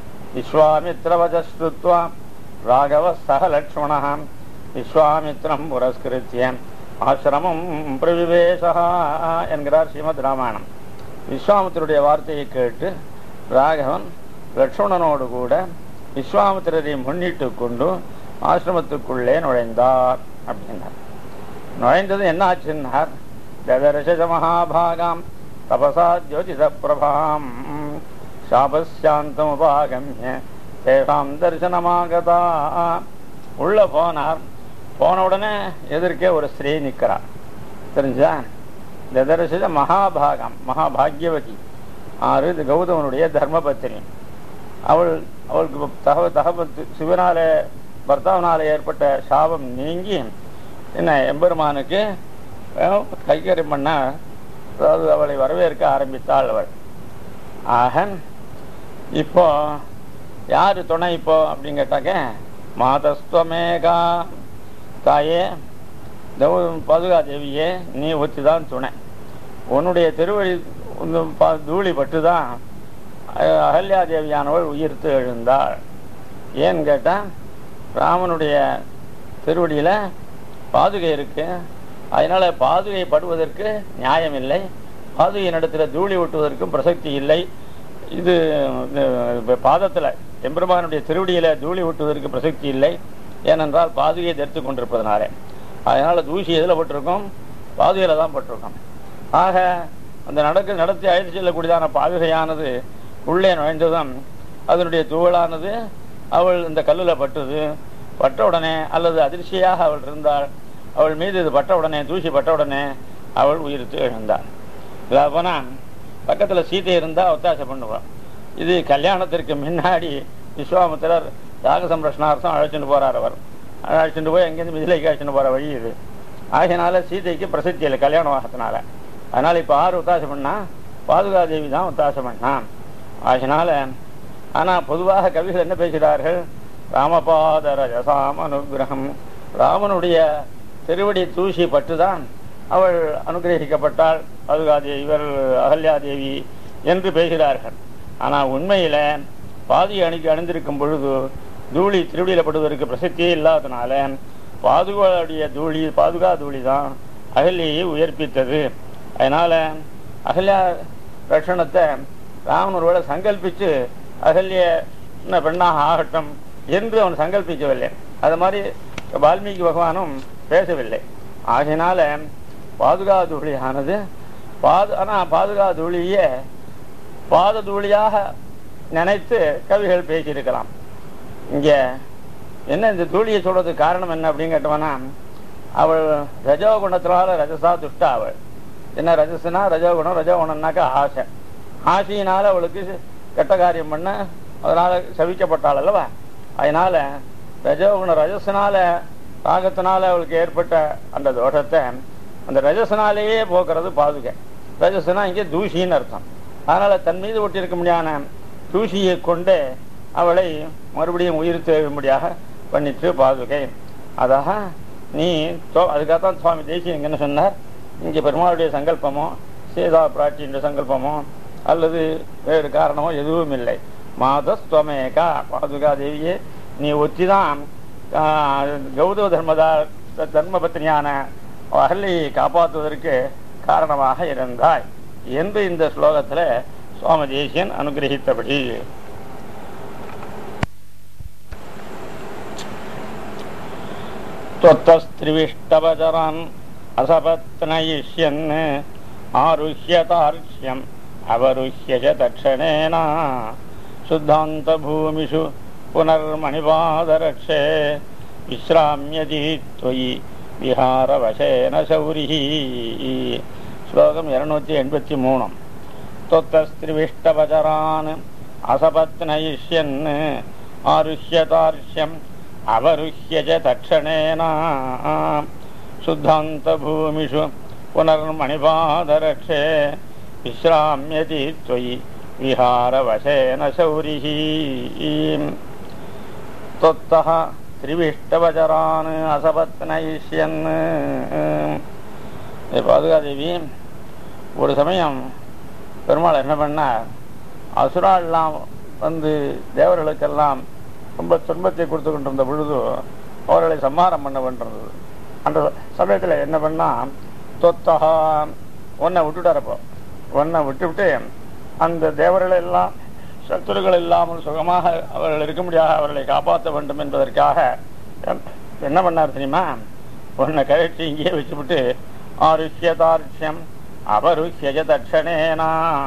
விஸ்வாமித்ரவஜஸ்ருத்வா ராகவ சக லக்ஷ்மணாம் விஸ்வாமித்ரம் புரஸ்கிருத்திய ஆசிரமம் பிரவிவேசா என்கிறார் ஸ்ரீமத் ராமாயணம் விஸ்வாமித்திரருடைய வார்த்தையை கேட்டு ராகவன் லக்ஷ்மணனோடு கூட விஸ்வாமித்திரரை முன்னிட்டு கொண்டு ஆசிரமத்துக்குள்ளே நுழைந்தார் அப்படின்னார் நுழைந்தது என்ன ஆச்சுன்னார் ததர்ஷ மகாபாகாம் தபசா ஜோதித பிரபாம் சாபசாந்தமுபாகமிய தேசாம் தரிசனமாகதா உள்ள போனார் போன உடனே எதிர்க்கே ஒரு ஸ்திரீ நிற்கிறார் தெரிஞ்சா ததர்ஷ மகாபாகம் மகாபாகியவதி ஆறு இது கௌதமனுடைய தர்மபத்தினி அவள் அவளுக்கு தகவ தகவத்து சிவனால பர்த்தாவினால ஏற்பட்ட சாபம் நீங்கி என்ன எம்பெருமானுக்கு கைக்கறி பண்ண அதாவது அவளை வரவேற்க ஆரம்பித்தாள் அவள் ஆக இப்போ யாரு துணை இப்போ அப்படின்னு கேட்டாக்க மாதஸ்துவமேகா தாயே பாதுகா தேவியே நீ ஒத்தி தான் துணை உன்னுடைய திருவழி தூளி பட்டு தான் அகல்யா தேவியானவள் உயிர்த்து எழுந்தாள் ஏன்னு கேட்டால் ராமனுடைய திருவடியில் பாதுகை இருக்கு அதனால பாதுகை படுவதற்கு நியாயம் இல்லை பாதுகை நடத்துல தூளி ஒட்டுவதற்கும் பிரசக்தி இல்லை இது பாதத்தில் எம்பெருமானுடைய திருவடியில தூளி ஒட்டுவதற்கு பிரசக்தி இல்லை ஏனென்றால் பாதுகையை தரித்து கொண்டிருப்பதனாலே அதனால தூசி எதில் பட்டிருக்கும் பாதுகையில தான் பட்டிருக்கும் ஆக அந்த நடக்க நடத்தி அழைத்து செல்லக்கூடியதான பாதுகையானது உள்ளே நுழைந்ததும் அதனுடைய தூவலானது அவள் இந்த கல்லில் பட்டது பட்ட உடனே அல்லது அதிர்ச்சியாக அவள் இருந்தாள் அவள் மீது இது பட்ட உடனே தூசி பட்ட உடனே அவள் உயிர்த்து எழுந்தாள் இல்லாப்போனா பக்கத்தில் சீதை இருந்தால் ஒத்தாசை பண்ணுவாள் இது கல்யாணத்திற்கு முன்னாடி விஸ்வாமித்திரர் யாக சம்ரஷ்ணார்த்தம் அழைச்சிட்டு போறார் அவர் அழைச்சிட்டு போய் எங்கேருந்து மிதிலைக்கு அழைச்சிட்டு போற வழி இது ஆகையினால சீதைக்கு பிரசித்தி இல்லை கல்யாணம் ஆகத்தினால அதனால இப்போ ஆறு ஒத்தாசை பண்ணா பாதுகாதேவி தான் ஒத்தாசை பண்ணான் ஆகினால ஆனா பொதுவாக கவிகள் என்ன பேசுகிறார்கள் ராமபாத ரஜசாம் அனுகிரகம் ராமனுடைய திருவடி தூசி பட்டுதான் அவள் அனுகிரகிக்கப்பட்டாள் பாதுகாதேவி இவர் அகல்யாதேவி என்று பேசுகிறார்கள் ஆனால் உண்மையில பாதி அணிக்கு அணிந்திருக்கும் பொழுது தூளி திருவிழியிலப்படுவதற்கு பிரசித்தியே இல்லாதனால பாதுகாவுடைய தூளி பாதுகா தூளி தான் அகல்யை உயர்ப்பித்தது அதனால அகல்யா ரட்சணத்தை ராமன் ஒருவேளை சங்கல்பிச்சு அகல்ய இன்ன பெண்ணாக ஆகட்டும் என்று அவன் சங்கல்பிக்கவில்லை அது மாதிரி வால்மீகி பகவானும் பேசவில்லை ஆகையினால பாதுகா தூளியானது பாது ஆனால் பாதுகா தூளியே பாத தூளியாக நினைத்து கவிகள் பேசியிருக்கலாம் இங்க என்ன இந்த தூளியை சொல்றதுக்கு காரணம் என்ன அப்படின்னு கேட்டோம்னா அவள் ரஜோகுணத்தினால ரஜசா துஷ்டா அவள் என்ன ரஜசுனா ரஜோகுணம் ரஜோகுணம்னாக்கா ஆசை ஆசையினால அவளுக்கு கெட்ட காரியம் பண்ண அதனால சவிக்கப்பட்டாள் அல்லவா அதனால ரஜோகுண ரஜசனால ராகத்தினால அவளுக்கு ஏற்பட்ட அந்த தோஷத்தை அந்த ரஜசனாலேயே போக்குறது பாதுகை ரஜசனா இங்கே தூசின்னு அர்த்தம் அதனால தன் மீது ஒட்டியிருக்க முடியாத தூசியை கொண்டு அவளை மறுபடியும் உயிர் தேடும்படியாக பண்ணிட்டு பாதுகை அதாக நீ அதுக்காகத்தான் சுவாமி தேசியம் என்ன சொன்னார் இங்கே பெருமாளுடைய சங்கல்பமோ சீதா பிராட்டியின் சங்கல்பமோ அல்லது வேறு காரணமோ எதுவும் இல்லை மாதஸ்துவமேகா பாதுகா தேவியே நீ ஒத்திதான் கௌதம தர்மதா தர்ம பத்னியான அகல்லையை காப்பாற்றுவதற்கு காரணமாக இருந்தாய் என்று இந்த ஸ்லோகத்தில் சுவாமி தேசியன் அனுகிரகித்தபடி त्वत्तस्त्रिविष्टवचरान् असपत्नयिष्यन् आरुह्यतार्क्ष्यम् अवरुह्य च दक्षिणेन शुद्धान्तभूमिषु पुनर्मणिपादरक्षे विश्राम्यति त्वयि विहारवशेन शौरिः श्लोकम् இருநூத்தி எண்பத்தி மூணு त्वत्तस्त्रिविष्टवचरान् असपत्नयिष्यन् आरुह्यतार्क्ष्यम् अवरुह्य च तक्षणेन शुद्धान्तभूमिषु पुनर्मणिपादरक्षे विश्राम्यति त्वयि विहारवशेन शौरिः त्वत्तः त्रिविष्टवचरान् असपत्नयिष्यन् பாதுகாதேவி ஒரு சமயம் பெருமாள் என்ன பண்ணார் அசுராலாம் வந்து தேவர்களுக்கெல்லாம் ரொம்ப துன்பத்தை கொடுத்து கொண்டிருந்த பொழுது அவர்களை சம்ஹாரம் பண்ண வேண்டியிருந்தது அந்த சமயத்தில் என்ன பண்ணா தொத்தகா ஒன்றை விட்டுட்டாரப்போ ஒன்றை விட்டுவிட்டு அந்த தேவர்கள் எல்லாம் சத்துருக்கள் இல்லாமல் சுகமாக அவர்கள் இருக்க முடியாத அவர்களை காப்பாற்ற வேண்டும் என்பதற்காக என்ன பண்ணார் தெரியுமா ஒன்றை கழற்றி இங்கேயே வச்சுவிட்டு ஆருஷ்யதார்ஷ்யம் அபருஷ்யஜ தட்சணேனா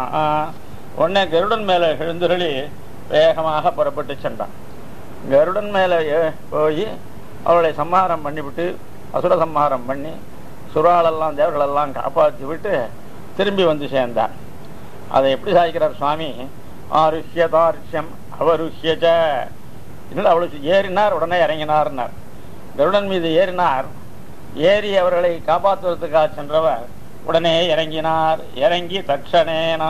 உடனே கருடன் மேலே எழுந்துருளி வேகமாக புறப்பட்டு சென்றான் கருடன் மேலே போய் அவளை சம்ஹாரம் பண்ணிவிட்டு அசுர சம்ஹாரம் பண்ணி சுறாலெல்லாம் தேவர்களெல்லாம் காப்பாற்றி விட்டு திரும்பி வந்து சேர்ந்தார் அதை எப்படி சாதிக்கிறார் சுவாமி ஆருஷ்யதார்ஷ்யம் அவருஷ்யஜ இல்லை அவளுக்கு ஏறினார் உடனே இறங்கினார்னார் கருடன் மீது ஏறினார் ஏறி அவர்களை காப்பாற்றுவதற்காக சென்றவர் உடனே இறங்கினார் இறங்கி தட்சணேனா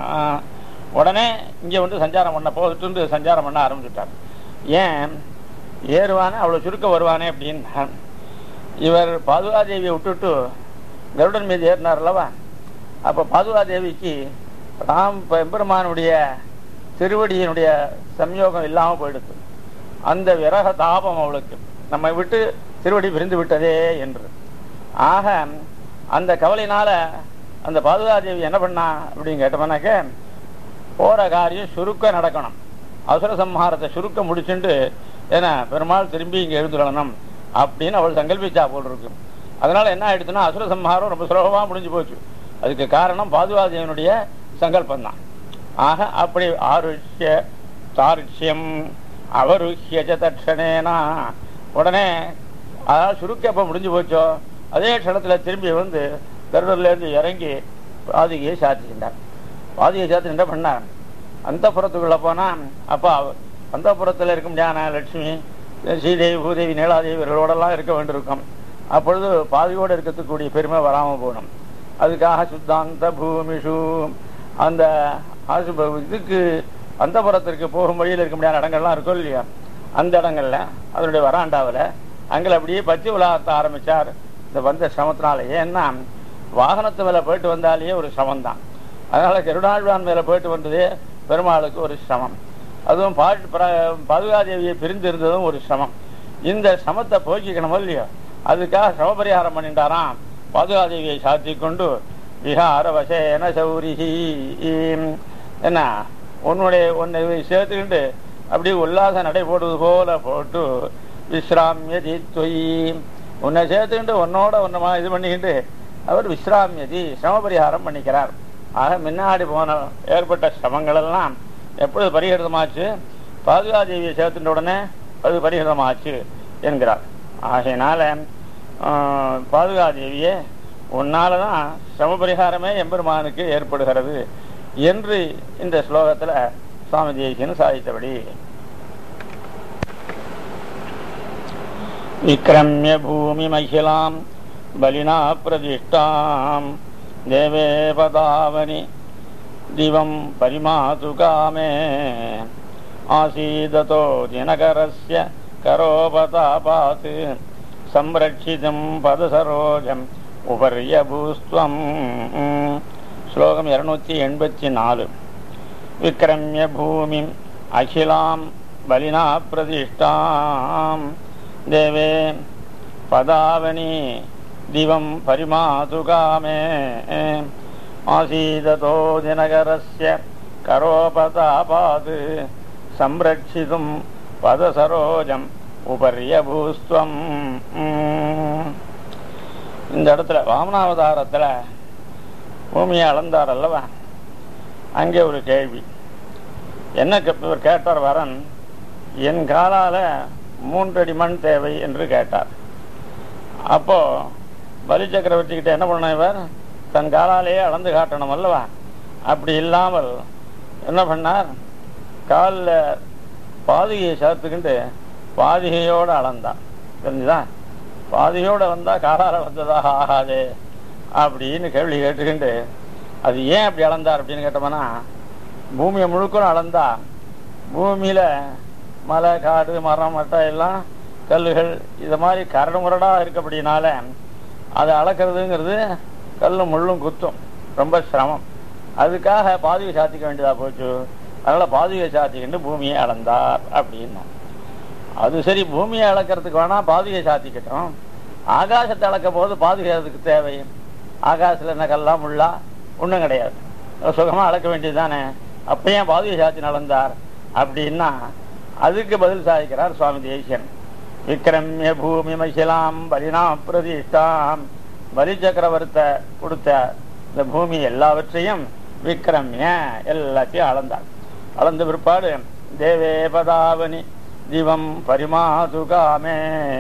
உடனே இங்கே வந்து சஞ்சாரம் பண்ண போதுட்டு சஞ்சாரம் பண்ண ஆரம்பிச்சுட்டார் ஏன் ஏறுவானே அவ்வளோ சுருக்க வருவானே அப்படின்னா இவர் பாதுகாதேவியை விட்டுட்டு கருடன் மீது ஏறினார் அல்லவா அப்போ பாதுகாதேவிக்கு ராம் எம்பெருமானுடைய திருவடியினுடைய சம்யோகம் இல்லாமல் போயிடுது அந்த விரக தாபம் அவளுக்கு நம்மை விட்டு திருவடி பிரிந்து விட்டதே என்று ஆக அந்த கவலையினால அந்த பாதுகாதேவி என்ன பண்ணா அப்படின்னு கேட்டோம்னாக்க போற காரியம் சுருக்க நடக்கணும் அசுர சம்ஹாரத்தை சுருக்க முடிச்சுட்டு ஏன்னா பெருமாள் திரும்பி இங்கே எழுந்துடணும் அப்படின்னு அவள் சங்கல்பிச்சா போல் இருக்கு அதனால என்ன ஆயிடுச்சுன்னா அசுர சம்ஹாரம் ரொம்ப சுலபமாக முடிஞ்சு போச்சு அதுக்கு காரணம் பாதுகாதேவனுடைய சங்கல்பம் தான் ஆக அப்படி ஆருஷ்ய தாருஷ்யம் அவருஷ்யஜ தட்சணேனா உடனே அதாவது சுருக்க எப்போ முடிஞ்சு போச்சோ அதே க்ஷணத்தில் திரும்பி வந்து கருடர்லேருந்து இறங்கி பாதிகையை சாத்திக்கின்றார் பாதிகை சாத்தி என்ன பண்ணார் அந்த புறத்துக்குள்ளே போனால் அப்போ அந்த புறத்தில் இருக்க முடியாத லட்சுமி ஸ்ரீதேவி பூதேவி நீலாதேவி இவர்களோடெல்லாம் இருக்க வேண்டியிருக்கும் அப்பொழுது பாதியோடு இருக்கக்கூடிய பெருமை வராமல் போகணும் அதுக்காக சுத்தாந்த பூமிஷு அந்த ஆசு இதுக்கு அந்த புறத்திற்கு போகும் வழியில் இருக்க முடியாத இடங்கள்லாம் இருக்கும் இல்லையா அந்த இடங்கள்ல அதனுடைய வராண்டாவில் அங்கே அப்படியே பச்சை உலகத்தை ஆரம்பித்தார் இந்த வந்த சிரமத்தினால ஏன்னா வாகனத்து மேல போயிட்டு வந்தாலேயே ஒரு சிரமம் தான் அதனால கருடாழ்வான் மேல போயிட்டு வந்ததே பெருமாளுக்கு ஒரு சிரமம் அதுவும் பாட்டு பிர- பாதுகாதேவியை பிரிந்து இருந்ததும் ஒரு சிரமம் இந்த சிரமத்தை போக்கிக்கணும் இல்லையோ அதுக்காக சிரமபரிகாரம் பண்ணிட்டாராம் பாதுகாதேவியை சாத்தி கொண்டு விஹார வசேன சௌரிஹி என்ன உன்னுடைய உன்னை சேர்த்துக்கிட்டு அப்படியே உல்லாச நடை போடுவது போல போட்டு விஸ்ராமியதி தொய் உன்னை சேர்த்துக்கிட்டு உன்னோட ஒன்னமா இது பண்ணிக்கிட்டு அவர் விஸ்ராமியதி சிரமபரிகாரம் பண்ணிக்கிறார் ஆக முன்னாடி போன ஏற்பட்ட சிரமங்கள் எல்லாம் எப்பொழுது பரிகிருதமாச்சு பாதுகாதேவியை சேர்த்துட்ட உடனே அது பரிகிருதமாச்சு என்கிறார் ஆகையினால ஆஹ், பாதுகாதேவியே உன்னாலதான் சிரமபரிகாரமே எம்பெருமானுக்கு ஏற்படுகிறது என்று இந்த ஸ்லோகத்துல சுவாமி தேசியன் சாதித்தபடி விக்ரமிய பூமி மகிழாம் பலினா பிரதிஷ்டாம் தேவே பதாவனி திவம் பரிமாது காமே ஆசீததோ தினகரஸ்ய கரோபதாபாத் சம்ரட்சிதம் பதசரோஜம் உபர்யபூஸ்துவம் ஸ்லோகம் இருநூத்தி எண்பத்தி நாலு விக்ரமிய பூமிம் அகிலாம் பலினா பிரதிஷ்டாம் தேவே பதாவனி திவம் பரிமாது காமே ஆசீததோ தினகரஸ்ய கரோபதாபாத் சம்ரட்சிதும் பதசரோஜம் உபர்யபூஸ்துவம் இந்த இடத்துல வாமனாவதாரத்துல பூமியை அளந்தார் அல்லவா அங்கே ஒரு கேள்வி என்ன கே- இவர் கேட்டார் வரன் என் காலால மூன்றடி மண் தேவை என்று கேட்டார் அப்போ பலி சக்கரவர்த்தி கிட்ட என்ன பண்ண இவர் தன் காலாலேயே அளந்து காட்டணும் அல்லவா அப்படி இல்லாமல் என்ன பண்ணார் காலில் பாதுகையை சேர்த்துக்கிட்டு பாதுகையோடு அளந்தான் தெரிஞ்சுதா பாதுகையோட வந்தா காலால வந்ததாக ஆகாது அப்படின்னு கேள்வி கேட்டுக்கிட்டு அது ஏன் அப்படி அளந்தார் அப்படின்னு கேட்டோம்னா பூமியை முழுக்க அளந்தா பூமியில மலை காடு மரம் மட்டை எல்லாம் கல்லுகள் இது மாதிரி கரடு முரடாக இருக்கப்படினால அதை அளக்கிறதுங்கிறது கல்லும் முள்ளும் குத்தும் ரொம்ப சிரமம் அதுக்காக பாதுகை சாத்திக்க வேண்டியதா போச்சு அதனால பாதுகை சாத்திக்கிட்டு பூமியை அளந்தார் அப்படின்னா அது சரி பூமியை அளக்கிறதுக்கு வேணா பாதுகை சாத்திக்கட்டும் ஆகாசத்தை அளக்கும் போது பாதுகை அதுக்கு தேவை ஆகாசத்துல என்ன கல்லாம் முள்ளா ஒண்ணும் கிடையாது சுகமா அளக்க வேண்டியது தானே அப்பயும் பாதுகை சாத்தி நடந்தார் அப்படின்னா அதுக்கு பதில் சாதிக்கிறார் சுவாமி தேசியன் விக்ரமிய பூமி மகிழாம் பலினா பிரதிஷ்டாம் பலி சக்கரவர்த்த கொடுத்த இந்த பூமி எல்லாவற்றையும் விக்ரமிய எல்லாத்தையும் அளந்தார் அளந்த பிற்பாடு தேவே பதாவனி திவம் பரிமாது காமே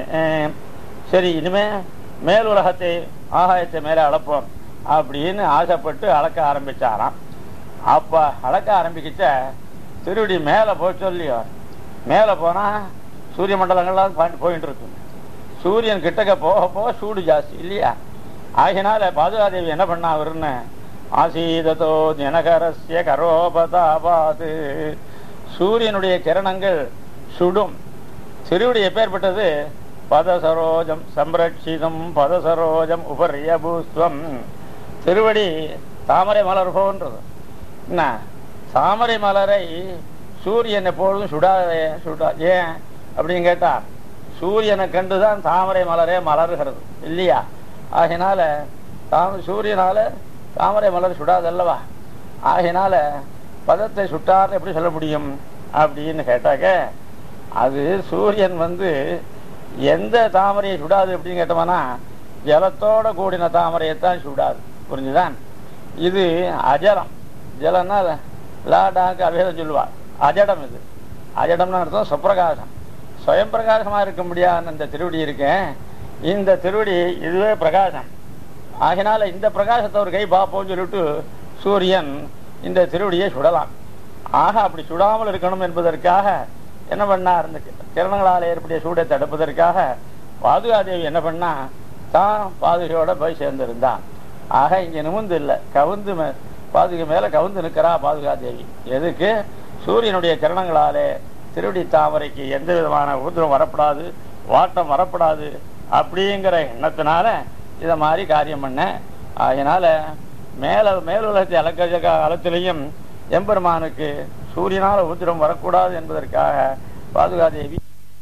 சரி இனிமே மேல் உலகத்தை ஆகாயத்தை மேலே அளப்போம் அப்படின்னு ஆசைப்பட்டு அளக்க ஆரம்பிச்சாராம் அப்ப அளக்க ஆரம்பிக்கிச்ச திருடி மேலே போய் சொல்லியோ மேலே போனா சூரிய மண்டலங்கள்லாம் பாண்டி போயிட்டு இருக்கும் சூரியன் கிட்டக்க போக போக சூடு ஜாஸ்தி இல்லையா ஆகினால பாதுகாதேவி என்ன பண்ணா அவருன்னு ஆசீதத்தோ தினகரஸ்ய கரோபதாபாது சூரியனுடைய கிரணங்கள் சுடும் திருவடி எப்பேற்பட்டது பதசரோஜம் சம்ரட்சிதம் பதசரோஜம் உபரியபூஸ்வம் திருவடி தாமரை மலர் போன்றது என்ன தாமரை மலரை சூரியன் எப்பொழுதும் சுடாதே சுடா ஏன் அப்படின்னு கேட்டா சூரியனை கண்டுதான் தாமரை மலரே மலர்கிறது இல்லையா ஆகினால தாம சூரியனால தாமரை மலர் சுடாதல்லவா ஆகினால பதத்தை சுட்டார் எப்படி சொல்ல முடியும் அப்படின்னு கேட்டாக்க அது சூரியன் வந்து எந்த தாமரையை சுடாது அப்படின்னு கேட்டோம்னா ஜலத்தோட கூடின தாமரையைத்தான் சுடாது புரிஞ்சுதான் இது அஜலம் ஜலம்னா லாடாக்கு அபேதம் சொல்லுவா அஜடம் இது அஜடம்னு அர்த்தம் சுப்பிரகாசம் சுயம் பிரகாசமா இருக்க முடியாத இந்த திருவடி இருக்கேன் இந்த திருவடி இதுவே பிரகாசம் ஆகினால இந்த பிரகாசத்தை ஒரு கை பார்ப்போம்னு சொல்லிட்டு சூரியன் இந்த திருவடியை சுடலாம் ஆக அப்படி சுடாமல் இருக்கணும் என்பதற்காக என்ன பண்ணார் இந்த கிரணங்களால் ஏற்படைய சூடை தடுப்பதற்காக பாதுகாதேவி என்ன பண்ணா தான் பாதுகையோட போய் சேர்ந்திருந்தான் ஆக இங்க நிமிந்து இல்லை கவுந்து மே- பாதுகை மேல கவுந்து நிற்கிறா பாதுகாதேவி எதுக்கு சூரியனுடைய கிரணங்களாலே திருவடி தாமரைக்கு எந்த விதமான உதிரம் வரப்படாது வாட்டம் வரப்படாது அப்படிங்கிற எண்ணத்தினால இதை மாதிரி காரியம் பண்ண அதனால மேல மேலுலகத்தை அலக்க காலத்திலையும் எம்பெருமானுக்கு சூரியனால உத்திரம் வரக்கூடாது என்பதற்காக பாதுகாதேவி